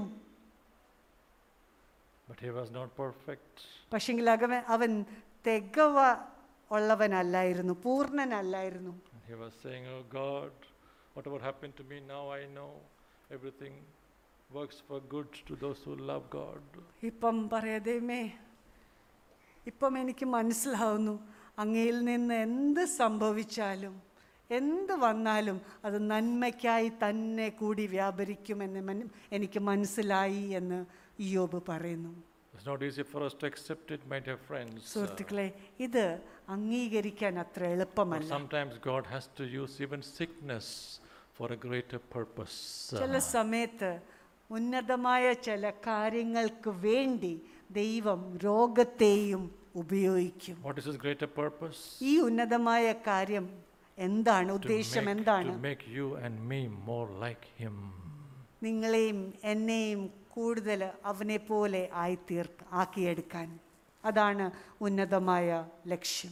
Speaker 2: but he was not perfect.
Speaker 1: പക്ഷെങ്കിൽ അവൻ അവൻ തികവ ഉള്ളവനല്ലായിരുന്നു പൂർണ്ണനല്ലായിരുന്നു
Speaker 2: He was saying, Oh God, whatever happened to me now, I know everything works for good to those who love God.
Speaker 1: ഇപ്പം പറയാതേമേ ഇപ്പം എനിക്ക് മനസ്സിലാവുന്നു അങ്ങയിൽ നിന്ന് എന്ത് സംഭവിച്ചാലും എന്ത് വന്നാലും അത് നന്മയ്ക്കായി തന്നെ കൂടി വ്യാപരിക്കുമെന്ന് മന- എനിക്ക് മനസ്സിലായി എന്ന് യോബ് പറയുന്നു
Speaker 2: It's not easy for us to accept it, my dear friends. Uh,
Speaker 1: സുഹൃത്തുക്കളെ ഇത് അംഗീകരിക്കാൻ അത്ര
Speaker 2: but
Speaker 1: എളുപ്പമല്ല
Speaker 2: sometimes God has to use even sickness for a greater purpose. Uh,
Speaker 1: ചില സമയത്ത് ഉന്നതമായ ചില കാര്യങ്ങൾക്ക് വേണ്ടി ദൈവം രോഗത്തെയും ഉപയോഗിക്കും
Speaker 2: What is his greater purpose?
Speaker 1: ഈ ഉന്നതമായ കാര്യം എന്താണ്
Speaker 2: To
Speaker 1: ഉദ്ദേശം
Speaker 2: make-
Speaker 1: എന്താണ്
Speaker 2: To make you and me more like him.
Speaker 1: നിങ്ങളെയും എന്നെയും കൂടുതൽ അവനെ പോലെ ആയി തീർക്ക ആക്കിയെടുക്കാൻ അതാണ് ഉന്നതമായ ലക്ഷ്യം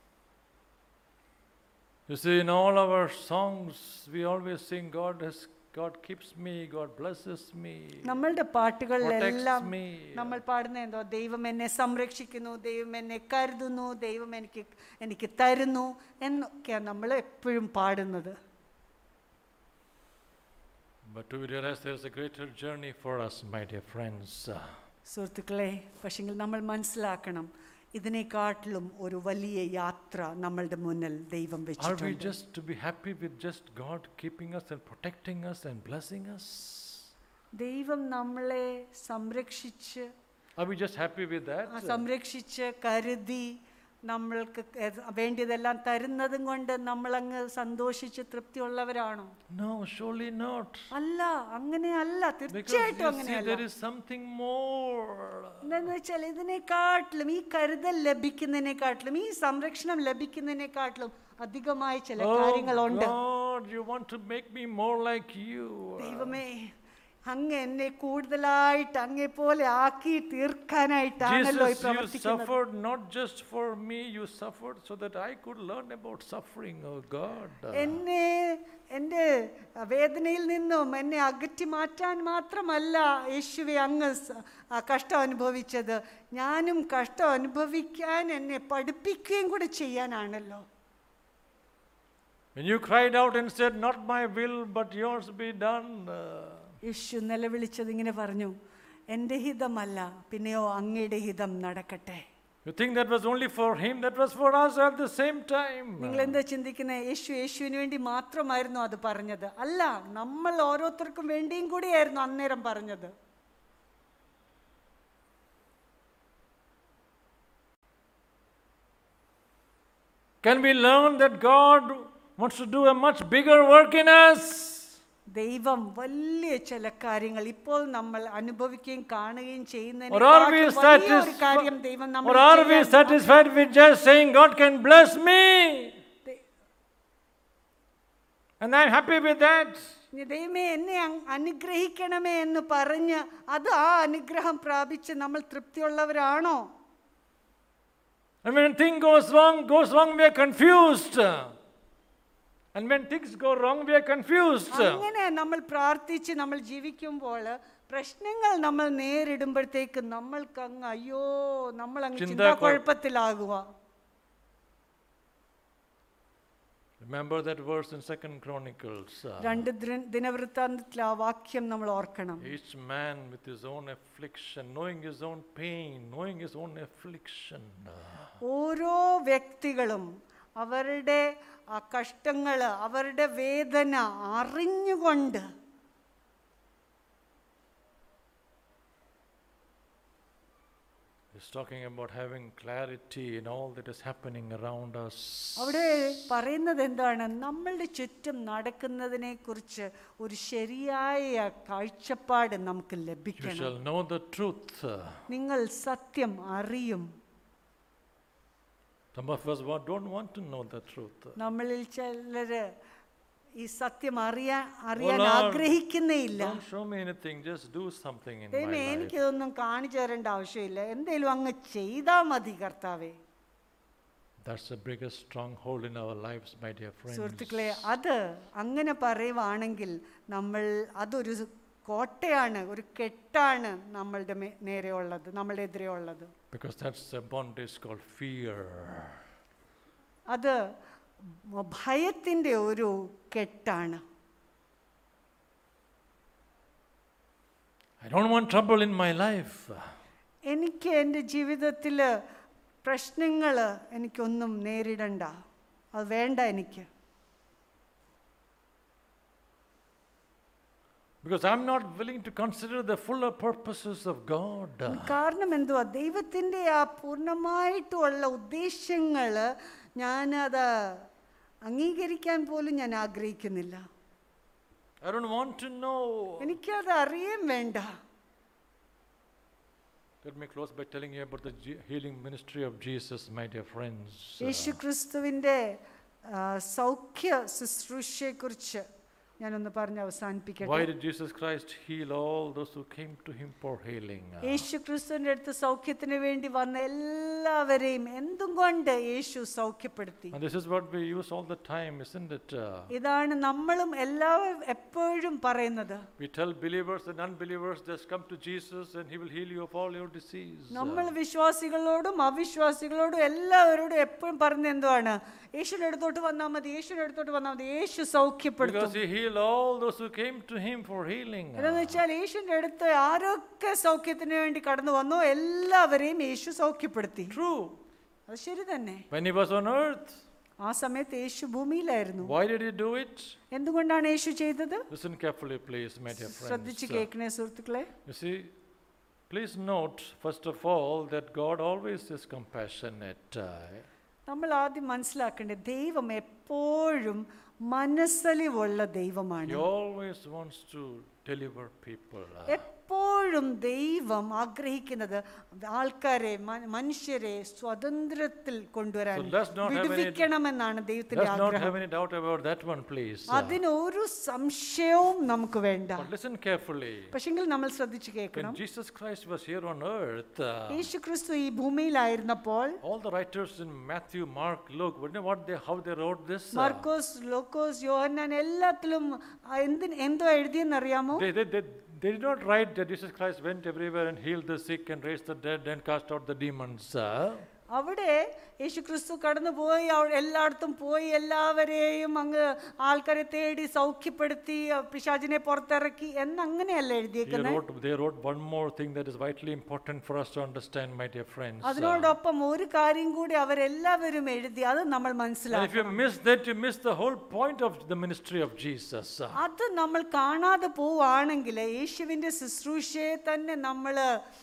Speaker 2: You see, in all our songs, we always sing, God has, God keeps me, God blesses me.
Speaker 1: നമ്മളുടെ പാട്ടുകളിലെല്ലാം
Speaker 2: Protects me.
Speaker 1: നമ്മൾ പാടുന്ന എന്തോ ദൈവം എന്നെ സംരക്ഷിക്കുന്നു ദൈവം എന്നെ കരുതുന്നു ദൈവം എനിക്ക് എനിക്ക് തരുന്നു എന്നൊക്കെയാണ് നമ്മൾ എപ്പോഴും പാടുന്നത്
Speaker 2: But do we realize there is a greater journey for us, my dear friends? Uh,
Speaker 1: സുഹൃത്തുക്കളെ പക്ഷെങ്കിൽ നമ്മൾ മനസ്സിലാക്കണം ഇതിനെക്കാട്ടിലും ഒരു വലിയ യാത്ര നമ്മളുടെ മുന്നിൽ ദൈവം
Speaker 2: Are we
Speaker 1: വെച്ചിട്ടുണ്ട്
Speaker 2: just to be happy with just God keeping us and protecting us and blessing us?
Speaker 1: ദൈവം നമ്മളെ സംരക്ഷിച്ച്
Speaker 2: Are we just happy with
Speaker 1: ആ
Speaker 2: that?
Speaker 1: സംരക്ഷിച്ച് കരുതി നമ്മൾക്ക് എത് വേണ്ടിയതെല്ലാം തരുന്നതും കൊണ്ട് നമ്മളങ്ങ് സന്തോഷിച്ച് തൃപ്തിയുള്ളവരാണോ
Speaker 2: No, surely not.
Speaker 1: അല്ല അങ്ങനെയല്ല
Speaker 2: Because
Speaker 1: തീർച്ചയായിട്ടും
Speaker 2: you see,
Speaker 1: അങ്ങനെയല്ല
Speaker 2: there is something more.
Speaker 1: എന്താന്ന് വെച്ചാൽ ഇതിനെക്കാട്ടിലും ഈ കരുതൽ ലഭിക്കുന്നതിനെക്കാട്ടിലും ഈ സംരക്ഷണം ലഭിക്കുന്നതിനെക്കാട്ടിലും അധികമായ ചില
Speaker 2: Oh
Speaker 1: കാര്യങ്ങളുണ്ട്
Speaker 2: God, you want to make me more like you.
Speaker 1: ദൈവമേ അങ്ങ് എന്നെ കൂടുതലായിട്ട് അങ്ങേ പോലെ ആക്കി തീർക്കാനായിട്ടാണല്ലോ ഈ
Speaker 2: Jesus, you
Speaker 1: പ്രവർത്തിക്കുന്നത്
Speaker 2: suffered not just for me, you suffered so that I could learn about suffering, oh God.
Speaker 1: എന്നെ എൻ്റെ വേദനയിൽ നിന്നും എന്നെ അകറ്റി മാറ്റാൻ മാത്രമല്ല യേശുവെ അങ്ങ് സ- ആ കഷ്ടം അനുഭവിച്ചത് ഞാനും കഷ്ടം അനുഭവിക്കാൻ എന്നെ പഠിപ്പിക്കുകയും കൂടെ ചെയ്യാനാണല്ലോ
Speaker 2: When you cried out and said, Not my will, but yours be done. uh,
Speaker 1: യേശു നിലവിളിച്ചത് ഇങ്ങനെ പറഞ്ഞു എൻ്റെ ഹിതമല്ല പിന്നെയോ അങ്ങയുടെ ഹിതം നടക്കട്ടെ
Speaker 2: you think that was only for him, that was for us at the same time.
Speaker 1: നിങ്ങൾ എന്താ ചിന്തിക്കുന്നത് യേശു യേശുവിന് വേണ്ടി മാത്രമായിരുന്നു അത് പറഞ്ഞത് അല്ല നമ്മൾ ഓരോരുത്തർക്കും വേണ്ടിയും കൂടിയായിരുന്നു അന്നേരം പറഞ്ഞത്
Speaker 2: Can we learn that God wants to do a much bigger work in us?
Speaker 1: ദൈവം വലിയ ചില കാര്യങ്ങൾ ഇപ്പോൾ നമ്മൾ അനുഭവിക്കുകയും കാണുകയും
Speaker 2: Or are we
Speaker 1: ചെയ്യുന്നതിനെക്കാട്ടും വലിയ ഒരു കാര്യം
Speaker 2: satisfied?
Speaker 1: ദൈവം
Speaker 2: Or
Speaker 1: നമ്മൾ
Speaker 2: are we satisfied with just saying, God can bless me? And I'm happy with that.
Speaker 1: ദൈവമേ എന്നെ അങ് അനുഗ്രഹിക്കണമേ എന്ന് പറഞ്ഞ് അത് ആ അനുഗ്രഹം പ്രാപിച്ച് നമ്മൾ തൃപ്തിയുള്ളവരാണോ
Speaker 2: And when thing goes wrong, goes wrong, we are confused. And when things go wrong, we are confused.
Speaker 1: അങ്ങനെ നമ്മൾ പ്രാർത്ഥിച്ച് നമ്മൾ ജീവിക്കുമ്പോൾ പ്രശ്നങ്ങൾ നമ്മൾ നേരിടുമ്പോഴത്തേക്ക് നമ്മൾക്ക് അങ്ങ് അയ്യോ നമ്മൾ അങ്ങ്
Speaker 2: ചിന്താ
Speaker 1: ചിന്താക്കുഴപ്പത്തിലാകുക
Speaker 2: Remember that verse in Second Chronicles. uh,
Speaker 1: രണ്ട് ദിന- ദിനവൃത്താന്തത്തിൽ ആ വാക്യം നമ്മൾ ഓർക്കണം
Speaker 2: Each man with his own affliction, knowing his own pain, knowing his own affliction.
Speaker 1: ഓരോ വ്യക്തികളും അവരുടെ ആ കഷ്ടങ്ങൾ അവരുടെ വേദന അറിഞ്ഞുകൊണ്ട്
Speaker 2: He's talking about having clarity in all that is happening around us.
Speaker 1: അവിടെ പറയുന്നത് എന്താണ് നമ്മളുടെ ചുറ്റും നടക്കുന്നതിനെ കുറിച്ച് ഒരു ശരിയായ കാഴ്ചപ്പാട് നമുക്ക്
Speaker 2: You
Speaker 1: ലഭിക്കണം
Speaker 2: shall know the truth.
Speaker 1: നിങ്ങൾ സത്യം അറിയും
Speaker 2: Some of us wa- don't want to know the truth.
Speaker 1: നമ്മളിൽ ചിലര് ഈ സത്യം അറിയാൻ അറിയാൻ
Speaker 2: Lord,
Speaker 1: ആഗ്രഹിക്കുന്നേ ഇല്ല
Speaker 2: Don't show me anything, just do something in my
Speaker 1: ദൈവമേ
Speaker 2: life.
Speaker 1: എനിക്കിതൊന്നും കാണിച്ചു തരേണ്ട ആവശ്യമില്ല എന്തേലും അങ്ങ് ചെയ്താൽ മതി കർത്താവേ
Speaker 2: That's the biggest stronghold in our lives, my dear friends.
Speaker 1: സുഹൃത്തുക്കളെ അത് അങ്ങനെ പറയുവാണെങ്കിൽ നമ്മൾ അതൊരു കോട്ടയാണ് ഒരു കെട്ടാണ് നമ്മളുടെ മേ- നേരെ ഉള്ളത് നമ്മളുടെ എതിരെ ഉള്ളത്
Speaker 2: Because that's a bondage called fear.
Speaker 1: അത് ഭയത്തിൻ്റെ ഒരു കെട്ടാണ്
Speaker 2: I don't want trouble in my life.
Speaker 1: എനിക്ക് എൻ്റെ ജീവിതത്തിൽ പ്രശ്നങ്ങൾ എനിക്കൊന്നും നേരിടണ്ട അത് വേണ്ട എനിക്ക്
Speaker 2: Because I'm not willing to consider the fuller purposes of God.
Speaker 1: കാരണം എന്തുവാ ദൈവത്തിൻ്റെ ആ പൂർണ്ണമായിട്ടുള്ള ഉദ്ദേശങ്ങൾ ഞാനത് അംഗീകരിക്കാൻ പോലും ഞാൻ ആഗ്രഹിക്കുന്നില്ല
Speaker 2: I don't want to know.
Speaker 1: എനിക്കത് അറിയാൻ വേണ്ട
Speaker 2: Let me close by telling you about the Je- healing ministry of Jesus, my dear friends.
Speaker 1: യേശു ക്രിസ്തുവിൻ്റെ ആ, സൗഖ്യ ശുശ്രൂഷയെക്കുറിച്ച് ഞാനൊന്ന് പറഞ്ഞ് അവസാനിപ്പിക്കട്ടെ
Speaker 2: Why did Jesus Christ heal all those who came to him for healing?
Speaker 1: യേശു ക്രിസ്തുവിൻ്റെ അടുത്ത് സൗഖ്യത്തിന് വേണ്ടി വന്ന എല്ലാവരെയും എന്തും കൊണ്ട് യേശു സൗഖ്യപ്പെടുത്തി
Speaker 2: And this is what we use all the time, isn't it? Uh,
Speaker 1: ഇതാണ് നമ്മളും എല്ലാവരും എപ്പോഴും പറയുന്നത്
Speaker 2: we tell believers and unbelievers, just come to Jesus and he will heal you of all your disease.
Speaker 1: നമ്മൾ വിശ്വാസികളോടും അവിശ്വാസികളോടും എല്ലാവരോടും എപ്പോഴും പറയുന്നത് എന്തുവാണ് യേശുവിൻ്റെ അടുത്തോട്ട് വന്നാൽ മതി യേശുവിൻ്റെ അടുത്തോട്ട് വന്നാൽ മതി യേശു സൗഖ്യപ്പെടുത്തും
Speaker 2: Because he healed all those who came to him for healing.
Speaker 1: എന്താന്ന് വെച്ചാൽ യേശുവിൻ്റെ അടുത്ത് ആരൊക്കെ സൗഖ്യത്തിന് വേണ്ടി കടന്നു വന്നോ എല്ലാവരെയും യേശു സൗഖ്യപ്പെടുത്തി
Speaker 2: True.
Speaker 1: അത് ശരി തന്നെ
Speaker 2: When he was on earth,
Speaker 1: ആ സമയത്ത് യേശു ഭൂമിയിലായിരുന്നു
Speaker 2: why did he do it?
Speaker 1: എന്തുകൊണ്ടാണ് യേശു ചെയ്തത്
Speaker 2: Listen carefully, please, my dear friends.
Speaker 1: ശ്രദ്ധിച്ച് കേൾക്കണേ സുഹൃത്തുക്കളെ
Speaker 2: You see, please note, first of all, that God always is compassionate. Uh,
Speaker 1: നമ്മൾ ആദ്യം മനസ്സിലാക്കേണ്ടത് ദൈവം എപ്പോഴും മനസ്സലിവുള്ള ദൈവമാണ്
Speaker 2: He always wants to deliver people. Uh,
Speaker 1: എപ്പോഴും ദൈവം ആഗ്രഹിക്കുന്നത് ആൾക്കാരെ മ- മനുഷ്യരെ സ്വതന്ത്രത്തിൽ കൊണ്ടുവരാൻ
Speaker 2: So let's not have any-
Speaker 1: വിടുവിക്കണമെന്നാണ് ദൈവത്തിന്റെ
Speaker 2: Let's not
Speaker 1: ആഗ്രഹം
Speaker 2: have any doubt about that one, please. Uh,
Speaker 1: അതിന് ഒരു സംശയവും നമുക്ക് വേണ്ട
Speaker 2: But listen carefully.
Speaker 1: പക്ഷെങ്കിൽ നമ്മൾ ശ്രദ്ധിച്ചു കേൾക്കണം
Speaker 2: When Jesus Christ was here on earth, uh,
Speaker 1: യേശു ക്രിസ്തു ഈ ഭൂമിയിലായിരുന്നപ്പോൾ
Speaker 2: all the writers in Matthew, Mark, Luke, you know what they, how they wrote this? Uh,
Speaker 1: Markose ലോക്കോസ് യോഹന്നാൻ എല്ലാത്തിലും ആ എന്തിന് എന്തോ എഴുതിയെന്നറിയാമോ
Speaker 2: They, they, they, they did not write that Jesus Christ went everywhere and healed the sick and raised the dead and cast out the demons. uh.
Speaker 1: അവിടെ യേശു ക്രിസ്തു കടന്നു പോയി അവ- എല്ലായിടത്തും പോയി എല്ലാവരെയും അങ്ങ് ആൾക്കാരെ തേടി സൗഖ്യപ്പെടുത്തി ആ, പിശാചിനെ പുറത്തിറക്കി എന്നങ്ങനെയല്ല
Speaker 2: He
Speaker 1: എഴുതിയേക്കുന്നത്
Speaker 2: wrote, they wrote one more thing that is vitally important for us to understand, my dear friends. Uh,
Speaker 1: അതിനോടൊപ്പം ഒരു കാര്യം കൂടി അവരെല്ലാവരും എഴുതി അത് നമ്മൾ
Speaker 2: and if
Speaker 1: മനസ്സിലാക്കി
Speaker 2: you miss that, you miss the whole point of the ministry of Jesus. Uh,
Speaker 1: അത് നമ്മൾ കാണാതെ പോവുകയാണെങ്കിൽ യേശുവിൻ്റെ ശുശ്രൂഷയെ തന്നെ നമ്മൾ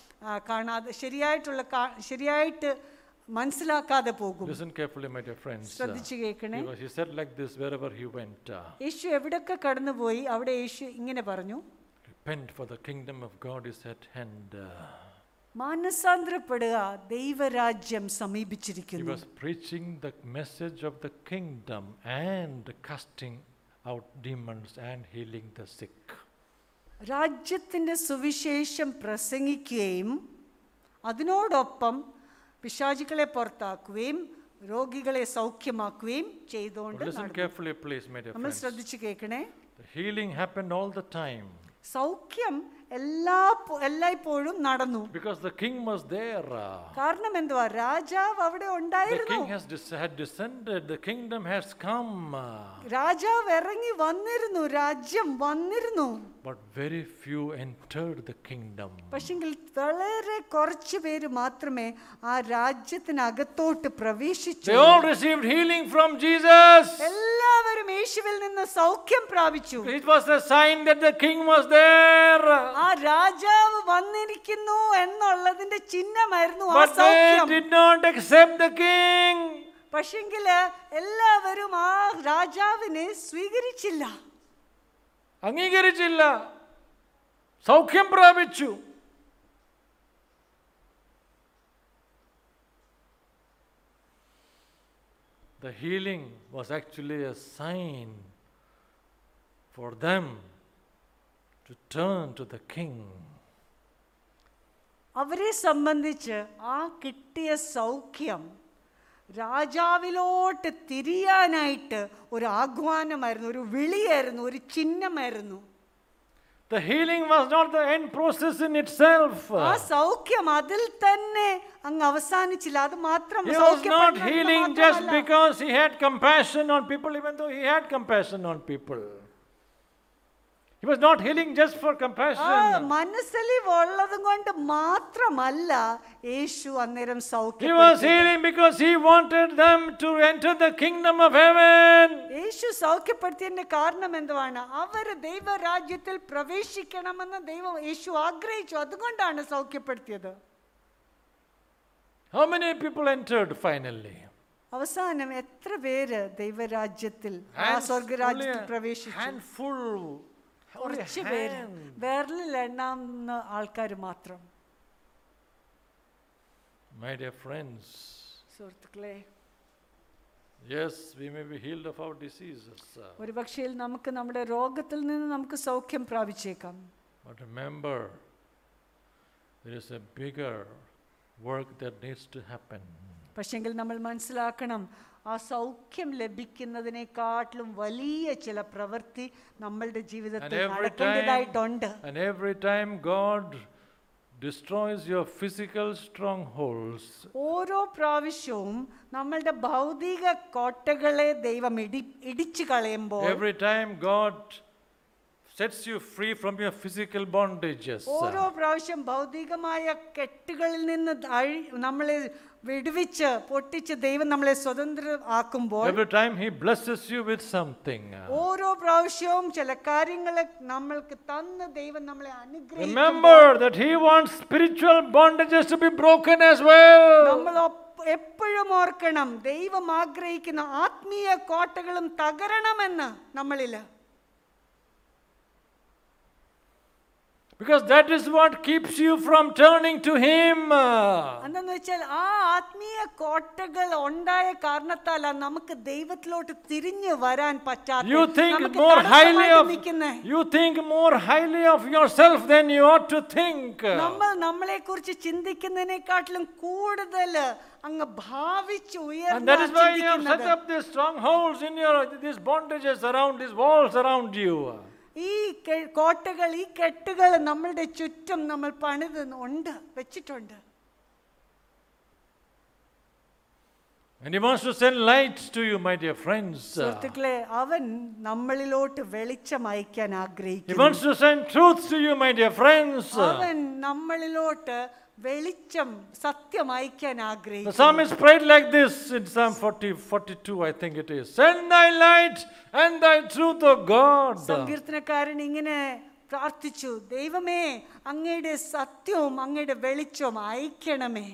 Speaker 1: കാണാതെ ശരിയായിട്ടുള്ള കാ- ശരിയായിട്ട് മനസ്സിലാക്കാതെ പോകും
Speaker 2: Listen carefully, my dear friends. Uh,
Speaker 1: ശ്രദ്ധിച്ചു കേൾക്കണേ
Speaker 2: he, was, he said like this wherever he went uh,
Speaker 1: യേശു എവിടൊക്കെ കടന്നുപോയി അവിടെ യേശു ഇങ്ങനെ പറഞ്ഞു
Speaker 2: Repent, for the kingdom of God is at hand. Uh,
Speaker 1: മാനസാന്തരപ്പെടുക ദൈവരാജ്യം
Speaker 2: he
Speaker 1: സമീപിച്ചിരിക്കുന്നു
Speaker 2: was preaching the message of the kingdom and casting out demons and healing the sick.
Speaker 1: രാജ്യത്തിൻ്റെ സുവിശേഷം പ്രസംഗിക്കുകയും അതിനോടൊപ്പം പിശാചുക്കളെ പുറത്താക്കുകയും രോഗികളെ സൗഖ്യമാക്കുകയും ചെയ്തുകൊണ്ട്
Speaker 2: But listen
Speaker 1: നടന്നു.
Speaker 2: carefully, please, my dear
Speaker 1: നമ്മൾ
Speaker 2: friends.
Speaker 1: ശ്രദ്ധിച്ചു കേൾക്കണേ
Speaker 2: The healing happened all the time.
Speaker 1: സൗഖ്യം എല്ലാ എല്ലായ്പ്പോഴും നടന്നു
Speaker 2: because the king was there. uh,
Speaker 1: കാരണം എന്തുവാ രാജാവ് അവിടെ
Speaker 2: The
Speaker 1: ഉണ്ടായിരുന്നു
Speaker 2: king has des- had descended, the kingdom has come. uh,
Speaker 1: രാജാവ് ഇറങ്ങി വന്നിരുന്നു രാജ്യം വന്നിരുന്നു
Speaker 2: But very few entered the kingdom.
Speaker 1: പക്ഷെങ്കിൽ വളരെ കുറച്ച് പേര് മാത്രമേ ആ രാജ്യത്തിനകത്തോട്ട് പ്രവേശിച്ചു
Speaker 2: They all received healing from Jesus.
Speaker 1: എല്ലാവരും യേശുവിൽ നിന്ന് സൗഖ്യം പ്രാപിച്ചു
Speaker 2: It was a sign that the king was there.
Speaker 1: ആ രാജാവ് വന്നിരിക്കുന്നു എന്നുള്ളതിന്റെ ചിഹ്നമായിരുന്നു ആ
Speaker 2: But they
Speaker 1: സൗഖ്യം
Speaker 2: did not accept the king.
Speaker 1: പക്ഷെങ്കില് എല്ലാവരും ആ രാജാവിനെ സ്വീകരിച്ചില്ല
Speaker 2: അംഗീകരിച്ചില്ല സൗഖ്യം പ്രാപിച്ചു The healing was actually a sign for them to turn to the king.
Speaker 1: അവരെ സംബന്ധിച്ച് ആ കിട്ടിയ സൗഖ്യം രാജാവിലോട്ട് തിരിയാനായിട്ട് ഒരു ആഹ്വാനമായിരുന്നു ഒരു വിളിയായിരുന്നു ഒരു ചിഹ്നമായിരുന്നു
Speaker 2: The healing was not the end process in itself.
Speaker 1: ആ സൗഖ്യം അതിൽ തന്നെ അങ്ങ് അവസാനിച്ചില്ല അത് മാത്രം
Speaker 2: He was not
Speaker 1: സൗഖ്യപ്പെടുന്നത്
Speaker 2: healing just
Speaker 1: മാത്രമല്ല.
Speaker 2: because he had compassion on people, even though he had compassion on people. He was not healing just for
Speaker 1: ആ
Speaker 2: compassion.
Speaker 1: മനസ്സലിവ് ഉള്ളതും കൊണ്ട് മാത്രമല്ല യേശു അന്നേരം
Speaker 2: He was
Speaker 1: സൗഖ്യം
Speaker 2: healing because he wanted them to enter the kingdom of heaven.
Speaker 1: യേശു സൗഖ്യപ്പെടുത്തിയതിന്റെ കാരണം എന്തുവാണ് അവര് ദൈവരാജ്യത്തിൽ പ്രവേശിക്കണമെന്ന് ദൈവം യേശു ആഗ്രഹിച്ചു അതുകൊണ്ടാണ് സൗഖ്യപ്പെടുത്തിയത്
Speaker 2: How many people entered finally?
Speaker 1: അവസാനം എത്ര പേര് ദൈവരാജ്യത്തിൽ ആ
Speaker 2: Hands-
Speaker 1: സ്വർഗരാജ്യത്തിൽ
Speaker 2: only a
Speaker 1: പ്രവേശിച്ചു
Speaker 2: handful. Only a
Speaker 1: കുറച്ച് പേര്
Speaker 2: hand.
Speaker 1: വിരലിൽ എണ്ണാവുന്ന ആൾക്കാർ മാത്രം
Speaker 2: My dear friends,
Speaker 1: സുഹൃത്തുക്കളെ
Speaker 2: yes, we may be healed of our diseases. uh,
Speaker 1: ഒരു പക്ഷേ നമുക്ക് നമ്മുടെ രോഗത്തിൽ നിന്ന് നമുക്ക് സൗഖ്യം പ്രാപിച്ചേക്കാം
Speaker 2: But remember, there is a bigger work that needs to happen.
Speaker 1: പക്ഷെങ്കിൽ നമ്മൾ മനസ്സിലാക്കണം ആ സൗഖ്യം ലഭിക്കുന്നതിനെക്കാട്ടിലും വലിയ ചില പ്രവൃത്തി നമ്മളുടെ ജീവിതത്തിൽ
Speaker 2: And every
Speaker 1: നടക്കേണ്ടതായിട്ടുണ്ട്
Speaker 2: And every time God destroys your physical strongholds,
Speaker 1: ഓരോ പ്രാവശ്യവും നമ്മളുടെ ഭൗതിക കോട്ടകളെ ദൈവം ഇടി ഇടിച്ചു കളയുമ്പോൾ
Speaker 2: every time God sets you free from your physical bondages,
Speaker 1: ഓരോ പ്രാവശ്യം ഭൗതികമായ കെട്ടുകളിൽ നിന്ന് അഴി നമ്മളെ വിടുവിച്ച് പൊട്ടിച്ച് ദൈവം നമ്മളെ സ്വതന്ത്രമാക്കുമ്പോൾ
Speaker 2: every time He blesses you with something,
Speaker 1: ഓരോ പ്രാവശ്യവും ചില കാര്യങ്ങളെ നമ്മൾക്ക് തന്ന് ദൈവം നമ്മളെ അനുഗ്രഹിക്കും
Speaker 2: remember that He wants spiritual bondages to be broken as well.
Speaker 1: നമ്മൾ ഒപ്പ- എപ്പോഴും ഓർക്കണം ദൈവം ആഗ്രഹിക്കുന്ന ആത്മീയ കോട്ടകളും തകരണമെന്ന് നമ്മളില്
Speaker 2: Because that is what keeps you from turning to Him.
Speaker 1: എന്തെന്ന് വെച്ചാൽ ആ ആത്മീയ കോട്ടകൾ ഉണ്ടായ കാരണത്താലാണ് നമുക്ക് ദൈവത്തിലോട്ട് തിരിഞ്ഞു വരാൻ പറ്റാത്ത
Speaker 2: You think
Speaker 1: നമുക്ക്
Speaker 2: more highly
Speaker 1: തടസ്സമായിട്ട്
Speaker 2: of
Speaker 1: നിൽക്കുന്നെ.
Speaker 2: you think more highly of yourself than you ought to think.
Speaker 1: നമ്മൾ നമ്മളെ കുറിച്ച് ചിന്തിക്കുന്നതിനെക്കാട്ടിലും കൂടുതൽ അങ്ങ് ഭാവിച്ച്
Speaker 2: And that is why you have set
Speaker 1: ഉയർന്ന
Speaker 2: up these strongholds in your these bondages around these walls around you.
Speaker 1: ഈ കെ- കോട്ടകൾ ഈ കെട്ടുകൾ നമ്മളുടെ ചുറ്റും നമ്മൾ പണിത് ഉണ്ട് വെച്ചിട്ടുണ്ട്
Speaker 2: And he wants to send light to you, my dear friends.
Speaker 1: സുഹൃത്തുക്കളെ അവൻ നമ്മളിലോട്ട് വെളിച്ചം അയക്കാൻ
Speaker 2: He
Speaker 1: ആഗ്രഹിക്കുന്നു
Speaker 2: wants to send truth to you, my dear friends.
Speaker 1: അവൻ നമ്മളിലോട്ട് വെളിച്ചം സത്യം അയക്കാൻ
Speaker 2: The
Speaker 1: ആഗ്രഹിക്കുന്നു
Speaker 2: psalmist prayed like this in Psalm 40, 42, I think it is. Send thy light and thy truth, O God.
Speaker 1: സങ്കീർത്തനക്കാരൻ ഇങ്ങനെ പ്രാർത്ഥിച്ചു ദൈവമേ അങ്ങയുടെ സത്യവും അങ്ങയുടെ വെളിച്ചവും അയക്കണമേ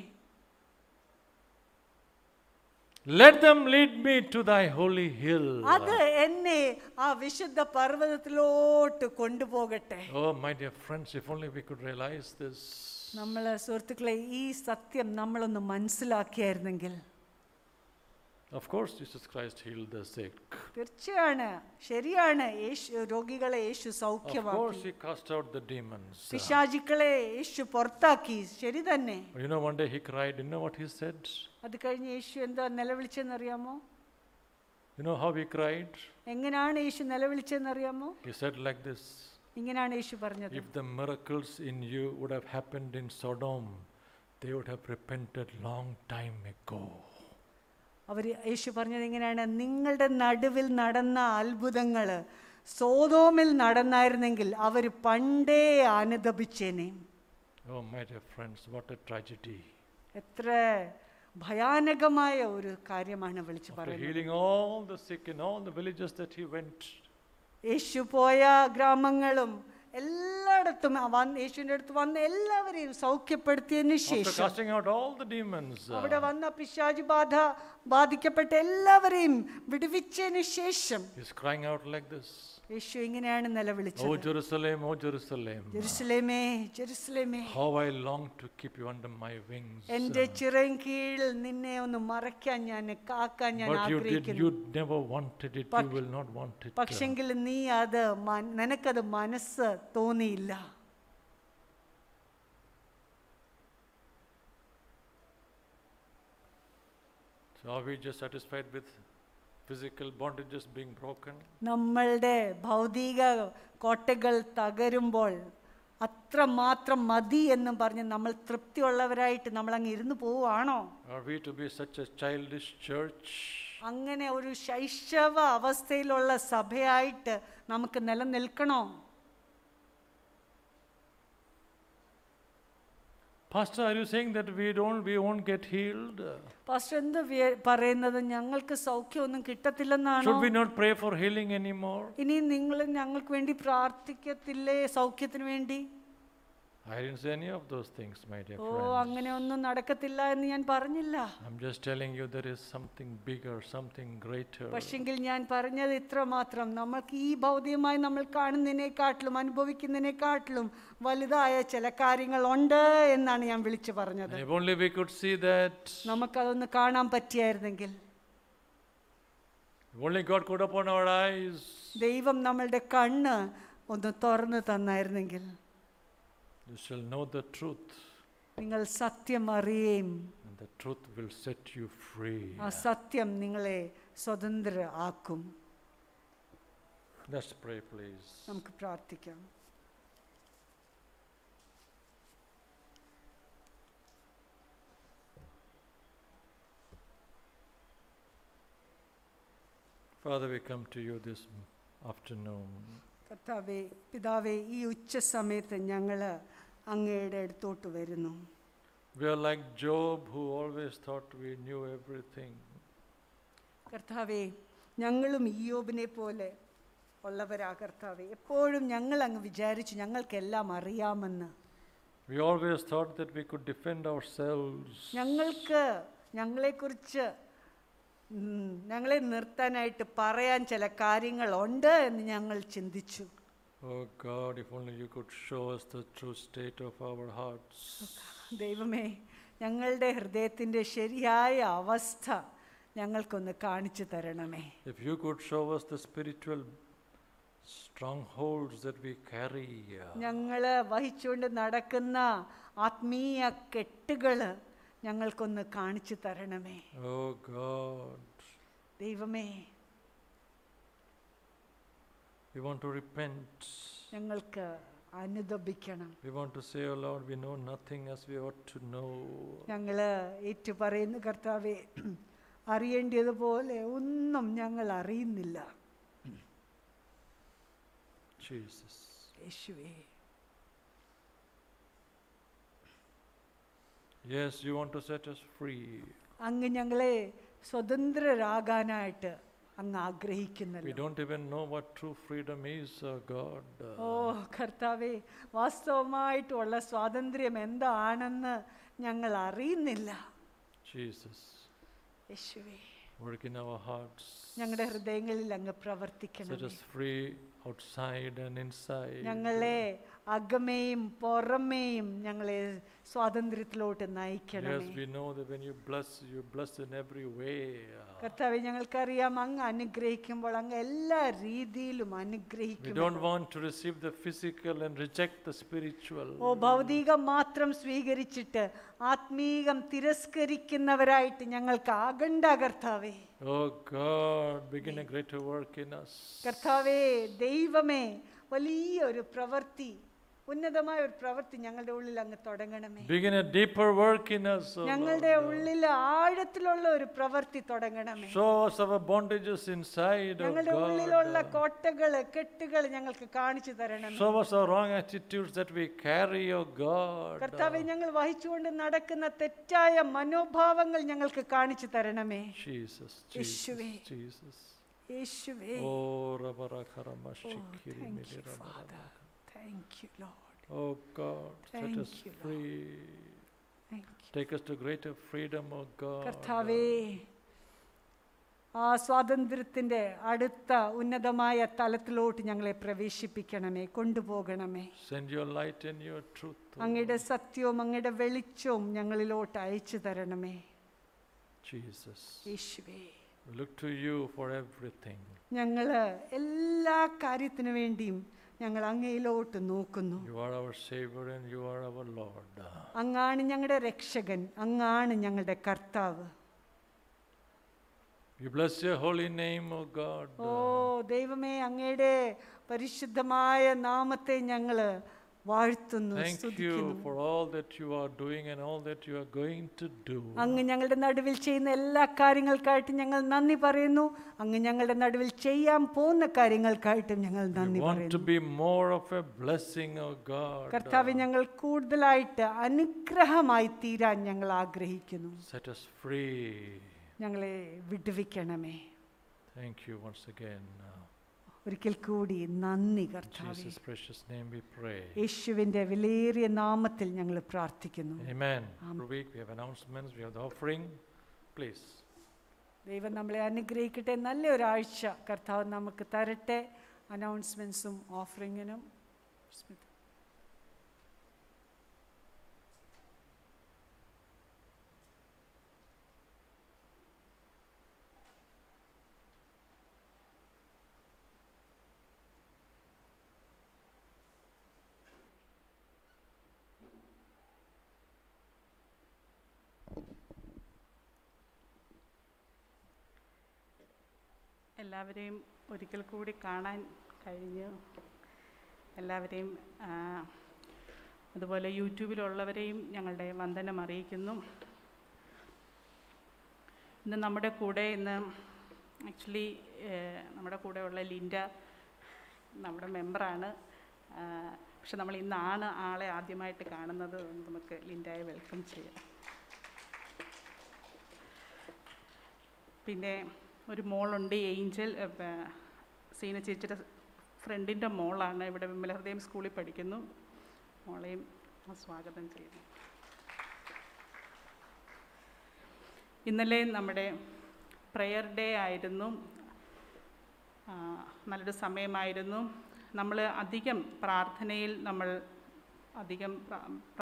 Speaker 2: Let them lead me to thy holy hill.
Speaker 1: അത് എന്നെ ആ വിശുദ്ധ പർവ്വതത്തിലോട്ട് കൊണ്ടുപോകട്ടെ
Speaker 2: Oh, my dear friends, if only we could realize this.
Speaker 1: നമ്മൾ സുഹൃത്തുക്കളെ ഈ സത്യം നമ്മളൊന്ന് മനസ്സിലാക്കിയായിരുന്നെങ്കിൽ
Speaker 2: Of course, Jesus Christ healed the sick.
Speaker 1: തീർച്ചയാണ് ശരിയാണ് യേശു രോഗികളെ യേശു
Speaker 2: Of course,
Speaker 1: സൗഖ്യമാക്കി
Speaker 2: he cast out the demons.
Speaker 1: പിശാചുക്കളെ യേശു പുറത്താക്കി ശരി തന്നെ
Speaker 2: But you know, one day he cried. You know what he said?
Speaker 1: അത് കഴിഞ്ഞ് യേശു എന്താ നിലവിളിച്ചെന്നറിയാമോ
Speaker 2: You know how he cried?
Speaker 1: എങ്ങനെയാണ് യേശു നിലവിളിച്ചെന്നറിയാമോ
Speaker 2: He said like this
Speaker 1: ഇങ്ങനെയാണ് യേശു പറഞ്ഞത്
Speaker 2: If the miracles in you would have happened in Sodom, they would have repented long time ago.
Speaker 1: അവർ യേശു പറഞ്ഞത് ഇങ്ങനെയാണ് നിങ്ങളുടെ നടുവിൽ നടന്ന അത്ഭുതങ്ങൾ സോതോമിൽ നടന്നായിരുന്നെങ്കിൽ അവർ പണ്ടേ അനുദപിച്ചേനെ
Speaker 2: Oh, my dear friends, what a tragedy.
Speaker 1: എത്ര ഭയാനകമായ ഒരു കാര്യമാണ് വിളിച്ചു
Speaker 2: After
Speaker 1: പറയുന്നത്
Speaker 2: healing all the sick in all the villages that he went,
Speaker 1: യേശു പോയ ഗ്രാമങ്ങളും എല്ലായിടത്തും ആ വന്ന് യേശുവിൻ്റെ അടുത്ത് വന്ന എല്ലാവരെയും സൗഖ്യപ്പെടുത്തിയതിനു
Speaker 2: after
Speaker 1: ശേഷം
Speaker 2: casting out all the demons, uh,
Speaker 1: അവിടെ വന്ന പിശാചി ബാധ ബാധിക്കപ്പെട്ട എല്ലാവരെയും വിടുവിച്ചതിന് ശേഷം
Speaker 2: he's crying out like this
Speaker 1: യേശു ഇങ്ങനെയാണ്
Speaker 2: Oh,
Speaker 1: നിലവിളിച്ചത്
Speaker 2: Jerusalem, oh, Jerusalem,
Speaker 1: ജെറുസലേമേ ജെറുസലേമേ
Speaker 2: how I long to keep you under my wings.
Speaker 1: എന്റെ ചിറയും കീഴിൽ നിന്നെ ഒന്ന് മറയ്ക്കാൻ ഞാൻ കാക്കാൻ ഞാൻ
Speaker 2: But you did,
Speaker 1: ആഗ്രഹിക്കുന്നു
Speaker 2: you never wanted it, you will not want it. uh.
Speaker 1: പക്ഷെങ്കിൽ നീ അത് മൻ- നിനക്കത് മനസ്സ് തോന്നിയില്ല
Speaker 2: So are we just satisfied with physical bondages being broken?
Speaker 1: നമ്മളുടെ ഭൗതിക കോട്ടകൾ തകരുമ്പോൾ അത്രമാത്രം മതി എന്നും പറഞ്ഞ് നമ്മൾ തൃപ്തിയുള്ളവരായിട്ട് നമ്മൾ അങ്ങ് ഇരുന്ന് പോവുകയാണോ
Speaker 2: Are we to be such a childish church?
Speaker 1: അങ്ങനെ ഒരു ശൈശവ അവസ്ഥയിലുള്ള സഭയായിട്ട് നമുക്ക് നിലനിൽക്കണോ
Speaker 2: Pastor, are you saying that we don't, we won't get healed?
Speaker 1: Pastor എന്ത് വ്യ- പറയുന്നത് ഞങ്ങൾക്ക് സൗഖ്യമൊന്നും കിട്ടത്തില്ലെന്നാണോ
Speaker 2: Should we not pray for healing anymore?
Speaker 1: ഇനി നിങ്ങൾ ഞങ്ങൾക്ക് വേണ്ടി പ്രാർത്ഥിക്കത്തില്ലേ സൗഖ്യത്തിന് വേണ്ടി
Speaker 2: I didn't say any of those things, my dear
Speaker 1: oh
Speaker 2: friends.
Speaker 1: അങ്ങനെ ഒന്നും നടക്കത്തില്ല എന്ന് ഞാൻ പറഞ്ഞില്ല
Speaker 2: I'm just telling you there is something bigger, something greater.
Speaker 1: പക്ഷെങ്കിൽ ഞാൻ പറഞ്ഞത് ഇത്ര മാത്രം നമ്മൾക്ക് ഈ ഭൗതികമായി നമ്മൾ കാണുന്നതിനെക്കാട്ടിലും അനുഭവിക്കുന്നതിനെക്കാട്ടിലും വലുതായ ചില കാര്യങ്ങളുണ്ട് എന്നാണ് ഞാൻ വിളിച്ചു പറഞ്ഞത്
Speaker 2: And if only we could see that,
Speaker 1: നമുക്കതൊന്ന് കാണാൻ പറ്റിയായിരുന്നെങ്കിൽ
Speaker 2: if only God could open our eyes,
Speaker 1: ദൈവം നമ്മളുടെ കണ്ണ് ഒന്ന് തുറന്നു തന്നായിരുന്നെങ്കിൽ
Speaker 2: you shall know the truth,
Speaker 1: നിങ്ങൾ സത്യം അറിയുകയും
Speaker 2: and the truth will set you free.
Speaker 1: ആ സത്യം നിങ്ങളെ സ്വതന്ത്ര ആക്കും
Speaker 2: Let's pray, please.
Speaker 1: നമുക്ക് പ്രാർത്ഥിക്കാം
Speaker 2: Father, we come to you this afternoon.
Speaker 1: കർത്താവെ പിതാവെ ഈ ഉച്ച സമയത്ത് ഞങ്ങൾ അങ്ങയുടെ അടുത്തോട്ട് വരുന്നു
Speaker 2: We are like Job, who always thought we knew everything.
Speaker 1: കർത്താവെ ഞങ്ങളും ഈയോബിനെ പോലെ ഉള്ളവരാ കർത്താവെ എപ്പോഴും ഞങ്ങൾ അങ്ങ് വിചാരിച്ചു ഞങ്ങൾക്കെല്ലാം അറിയാമെന്ന്
Speaker 2: We always thought that we could defend ourselves.
Speaker 1: ഞങ്ങൾക്ക് ഞങ്ങളെക്കുറിച്ച് ഉം, ഞങ്ങളെ നിർത്താനായിട്ട് പറയാൻ ചില കാര്യങ്ങളുണ്ട് എന്ന് ഞങ്ങൾ ചിന്തിച്ചു
Speaker 2: Oh God, if only you could show us the true state of our hearts.
Speaker 1: ദൈവമേ ഞങ്ങളുടെ ഹൃദയത്തിൻ്റെ ശരിയായ അവസ്ഥ ഞങ്ങൾക്കൊന്ന് കാണിച്ചു തരണമേ
Speaker 2: If you could show us the spiritual strongholds that we carry. uh,
Speaker 1: ഞങ്ങൾ വഹിച്ചുകൊണ്ട് നടക്കുന്ന ആത്മീയ കെട്ടുകൾ ഞങ്ങൾക്കൊന്ന് കാണിച്ചു തരണമേ
Speaker 2: Oh God,
Speaker 1: ദൈവമേ
Speaker 2: we want to repent.
Speaker 1: ഞങ്ങൾക്ക് അനുദപിക്കണം
Speaker 2: We want to say, Oh Lord, we know nothing as we ought to know.
Speaker 1: ഞങ്ങൾ ഏറ്റു പറയുന്ന കർത്താവെ അറിയേണ്ടതുപോലെ ഒന്നും ഞങ്ങൾ അറിയുന്നില്ല
Speaker 2: Jesus.
Speaker 1: യേശുവേ
Speaker 2: Yes, you want to set us free.
Speaker 1: അങ്ങ് ഞങ്ങളെ സ്വതന്ത്രരാകാനായിട്ട് അങ്ങ്
Speaker 2: We
Speaker 1: ആഗ്രഹിക്കുന്നല്ലോ
Speaker 2: don't even know what true freedom is, oh God.
Speaker 1: ഓ കർത്താവെ വാസ്തവമായിട്ടുള്ള സ്വാതന്ത്ര്യം എന്താണെന്ന് ഞങ്ങൾ അറിയുന്നില്ല
Speaker 2: Jesus,
Speaker 1: യേശുവേ
Speaker 2: work in our hearts.
Speaker 1: ഞങ്ങളുടെ ഹൃദയങ്ങളിൽ അങ്ങ്
Speaker 2: Set
Speaker 1: പ്രവർത്തിക്കണം
Speaker 2: us free outside and inside.
Speaker 1: ഞങ്ങളെ അകമേയും പുറമേയും ഞങ്ങളെ സ്വാതന്ത്ര്യത്തിലോട്ട്
Speaker 2: Yes,
Speaker 1: നയിക്കണമേ
Speaker 2: we know that when you bless, you bless in every way.
Speaker 1: കർത്താവെ ഞങ്ങൾക്കറിയാം അങ്ങ് അനുഗ്രഹിക്കുമ്പോൾ അങ്ങ് എല്ലാ രീതിയിലും
Speaker 2: We
Speaker 1: അനുഗ്രഹിക്കും
Speaker 2: don't want to receive the physical and reject the spiritual.
Speaker 1: ഓ ഭൗതികം മാത്രം സ്വീകരിച്ചിട്ട് ആത്മീകം തിരസ്കരിക്കുന്നവരായിട്ട് ഞങ്ങൾക്ക് ആകണ്ട കർത്താവേ
Speaker 2: Oh God, begin a greater work in us.
Speaker 1: കർത്താവേ ദൈവമേ വലിയ ഒരു പ്രവൃത്തി ഉന്നതമായ ഒരു പ്രവൃത്തി ഞങ്ങളുടെ ഉള്ളിൽ അങ്ങ് തുടങ്ങണമേ
Speaker 2: Begin a deeper work in us. O
Speaker 1: ഞങ്ങളുടെ
Speaker 2: Lord.
Speaker 1: ഉള്ളിൽ ആഴത്തിലുള്ള ഒരു പ്രവൃത്തി തുടങ്ങണമേ
Speaker 2: Show us our bondages inside, O
Speaker 1: ഞങ്ങളുടെ ഉള്ളിലുള്ള
Speaker 2: God.
Speaker 1: കോട്ടകള് കെട്ടുകൾ ഞങ്ങൾക്ക് കാണിച്ചു തരണമേ
Speaker 2: Show us our wrong attitudes that we carry, O God.
Speaker 1: കർത്താവെ ഞങ്ങൾ വഹിച്ചുകൊണ്ട് നടക്കുന്ന തെറ്റായ മനോഭാവങ്ങൾ ഞങ്ങൾക്ക് കാണിച്ചു തരണമേ
Speaker 2: Jesus,
Speaker 1: യേശുവേ.
Speaker 2: Jesus, Jesus.
Speaker 1: യേശുവേ
Speaker 2: Oh, Rabarakharama Shikiri
Speaker 1: thank
Speaker 2: Miri
Speaker 1: you,
Speaker 2: Rabara.
Speaker 1: Father. Thank you, Lord.
Speaker 2: Oh God, set
Speaker 1: Thank
Speaker 2: us
Speaker 1: you, Lord.
Speaker 2: free.
Speaker 1: Thank you.
Speaker 2: Take us to greater freedom, O God.
Speaker 1: കർത്താവേ ആ സ്വാതന്ത്ര്യത്തിൻ്റെ അടുത്ത ഉന്നതമായ തലത്തിലോട്ട് ഞങ്ങളെ പ്രവേശിപ്പിക്കണമേ കൊണ്ടുപോകണമേ
Speaker 2: Send your light and your truth. O
Speaker 1: അങ്ങയുടെ സത്യവും അങ്ങയുടെ വെളിച്ചവും ഞങ്ങളിലോട്ട് അയച്ചു തരണമേ
Speaker 2: Jesus.
Speaker 1: യേശുവേ
Speaker 2: We look to you for everything.
Speaker 1: ഞങ്ങൾ എല്ലാ കാര്യത്തിനു വേണ്ടിയും ഞങ്ങൾ അങ്ങയിലോട്ട് നോക്കുന്നു
Speaker 2: You are our Savior and you are our Lord.
Speaker 1: അങ്ങാണ് ഞങ്ങളുടെ രക്ഷകൻ അങ്ങാണ് ഞങ്ങളുടെ കർത്താവ്
Speaker 2: We bless your holy name, O God.
Speaker 1: ഓ ദൈവമേ അങ്ങയുടെ പരിശുദ്ധമായ നാമത്തെ ഞങ്ങൾ വാഴ്ത്തുന്നു
Speaker 2: Thank you
Speaker 1: സ്തുതിക്കുന്നു
Speaker 2: for all that you are doing and all that you are going to do.
Speaker 1: അങ്ങ് ഞങ്ങളുടെ നടുവിൽ ചെയ്യുന്ന എല്ലാ കാര്യങ്ങൾക്കായിട്ടും ഞങ്ങൾ നന്ദി പറയുന്നു അങ്ങ് ഞങ്ങളുടെ നടുവിൽ ചെയ്യാൻ പോകുന്ന കാര്യങ്ങൾക്കായിട്ടും ഞങ്ങൾ
Speaker 2: We
Speaker 1: നന്ദി
Speaker 2: want to
Speaker 1: പറയുന്നു
Speaker 2: be more of a blessing, O God.
Speaker 1: കർത്താവ് ഞങ്ങൾ കൂടുതലായിട്ട് അനുഗ്രഹമായി തീരാൻ ഞങ്ങൾ ആഗ്രഹിക്കുന്നു
Speaker 2: Set us free.
Speaker 1: ഞങ്ങളെ വിടുവിക്കണമേ
Speaker 2: Thank you once again.
Speaker 1: ഒരിക്കൽ കൂടി നന്ദി
Speaker 2: In
Speaker 1: കർത്താവേ
Speaker 2: Jesus' precious name we pray.
Speaker 1: യേശുവിൻ്റെ വിലയേറിയ നാമത്തിൽ ഞങ്ങൾ പ്രാർത്ഥിക്കുന്നു
Speaker 2: Amen.
Speaker 1: Amen.
Speaker 2: For week we have announcements, we have the offering. Please.
Speaker 1: ദൈവം നമ്മളെ അനുഗ്രഹിക്കട്ടെ നല്ലൊരാഴ്ച കർത്താവ് നമുക്ക് തരട്ടെ അനൗൺസ്മെൻസും ഓഫറിങ്ങിനും സ്മിത
Speaker 4: എല്ലാവരെയും ഒരിക്കൽ കൂടി കാണാൻ കഴിഞ്ഞു എല്ലാവരെയും ആ, അതുപോലെ യൂട്യൂബിലുള്ളവരെയും ഞങ്ങളുടെ വന്ദനം അറിയിക്കുന്നു ഇന്ന് നമ്മുടെ കൂടെ ഇന്ന് ആക്ച്വലി നമ്മുടെ കൂടെയുള്ള ലിൻഡ നമ്മുടെ മെമ്പറാണ് പക്ഷെ നമ്മൾ ഇന്നാണ് ആളെ ആദ്യമായിട്ട് കാണുന്നത് അതുകൊണ്ട് നമുക്ക് ലിൻഡയെ വെൽക്കം ചെയ്യാം പിന്നെ ഒരു മോളുണ്ട് ഏഞ്ചൽ ഏ, പ- സീന ചേച്ചിയുടെ ഫ്രണ്ടിൻ്റെ മോളാണ് ഇവിടെ വിമലഹൃദയം സ്കൂളിൽ പഠിക്കുന്നു മോളെയും സ്വാഗതം ചെയ്യുന്നു ഇന്നലെ നമ്മുടെ പ്രെയർ ഡേ ആയിരുന്നു ആ, നല്ലൊരു സമയമായിരുന്നു നമ്മൾ അധികം പ്രാർത്ഥനയിൽ നമ്മൾ അധികം പ്ര-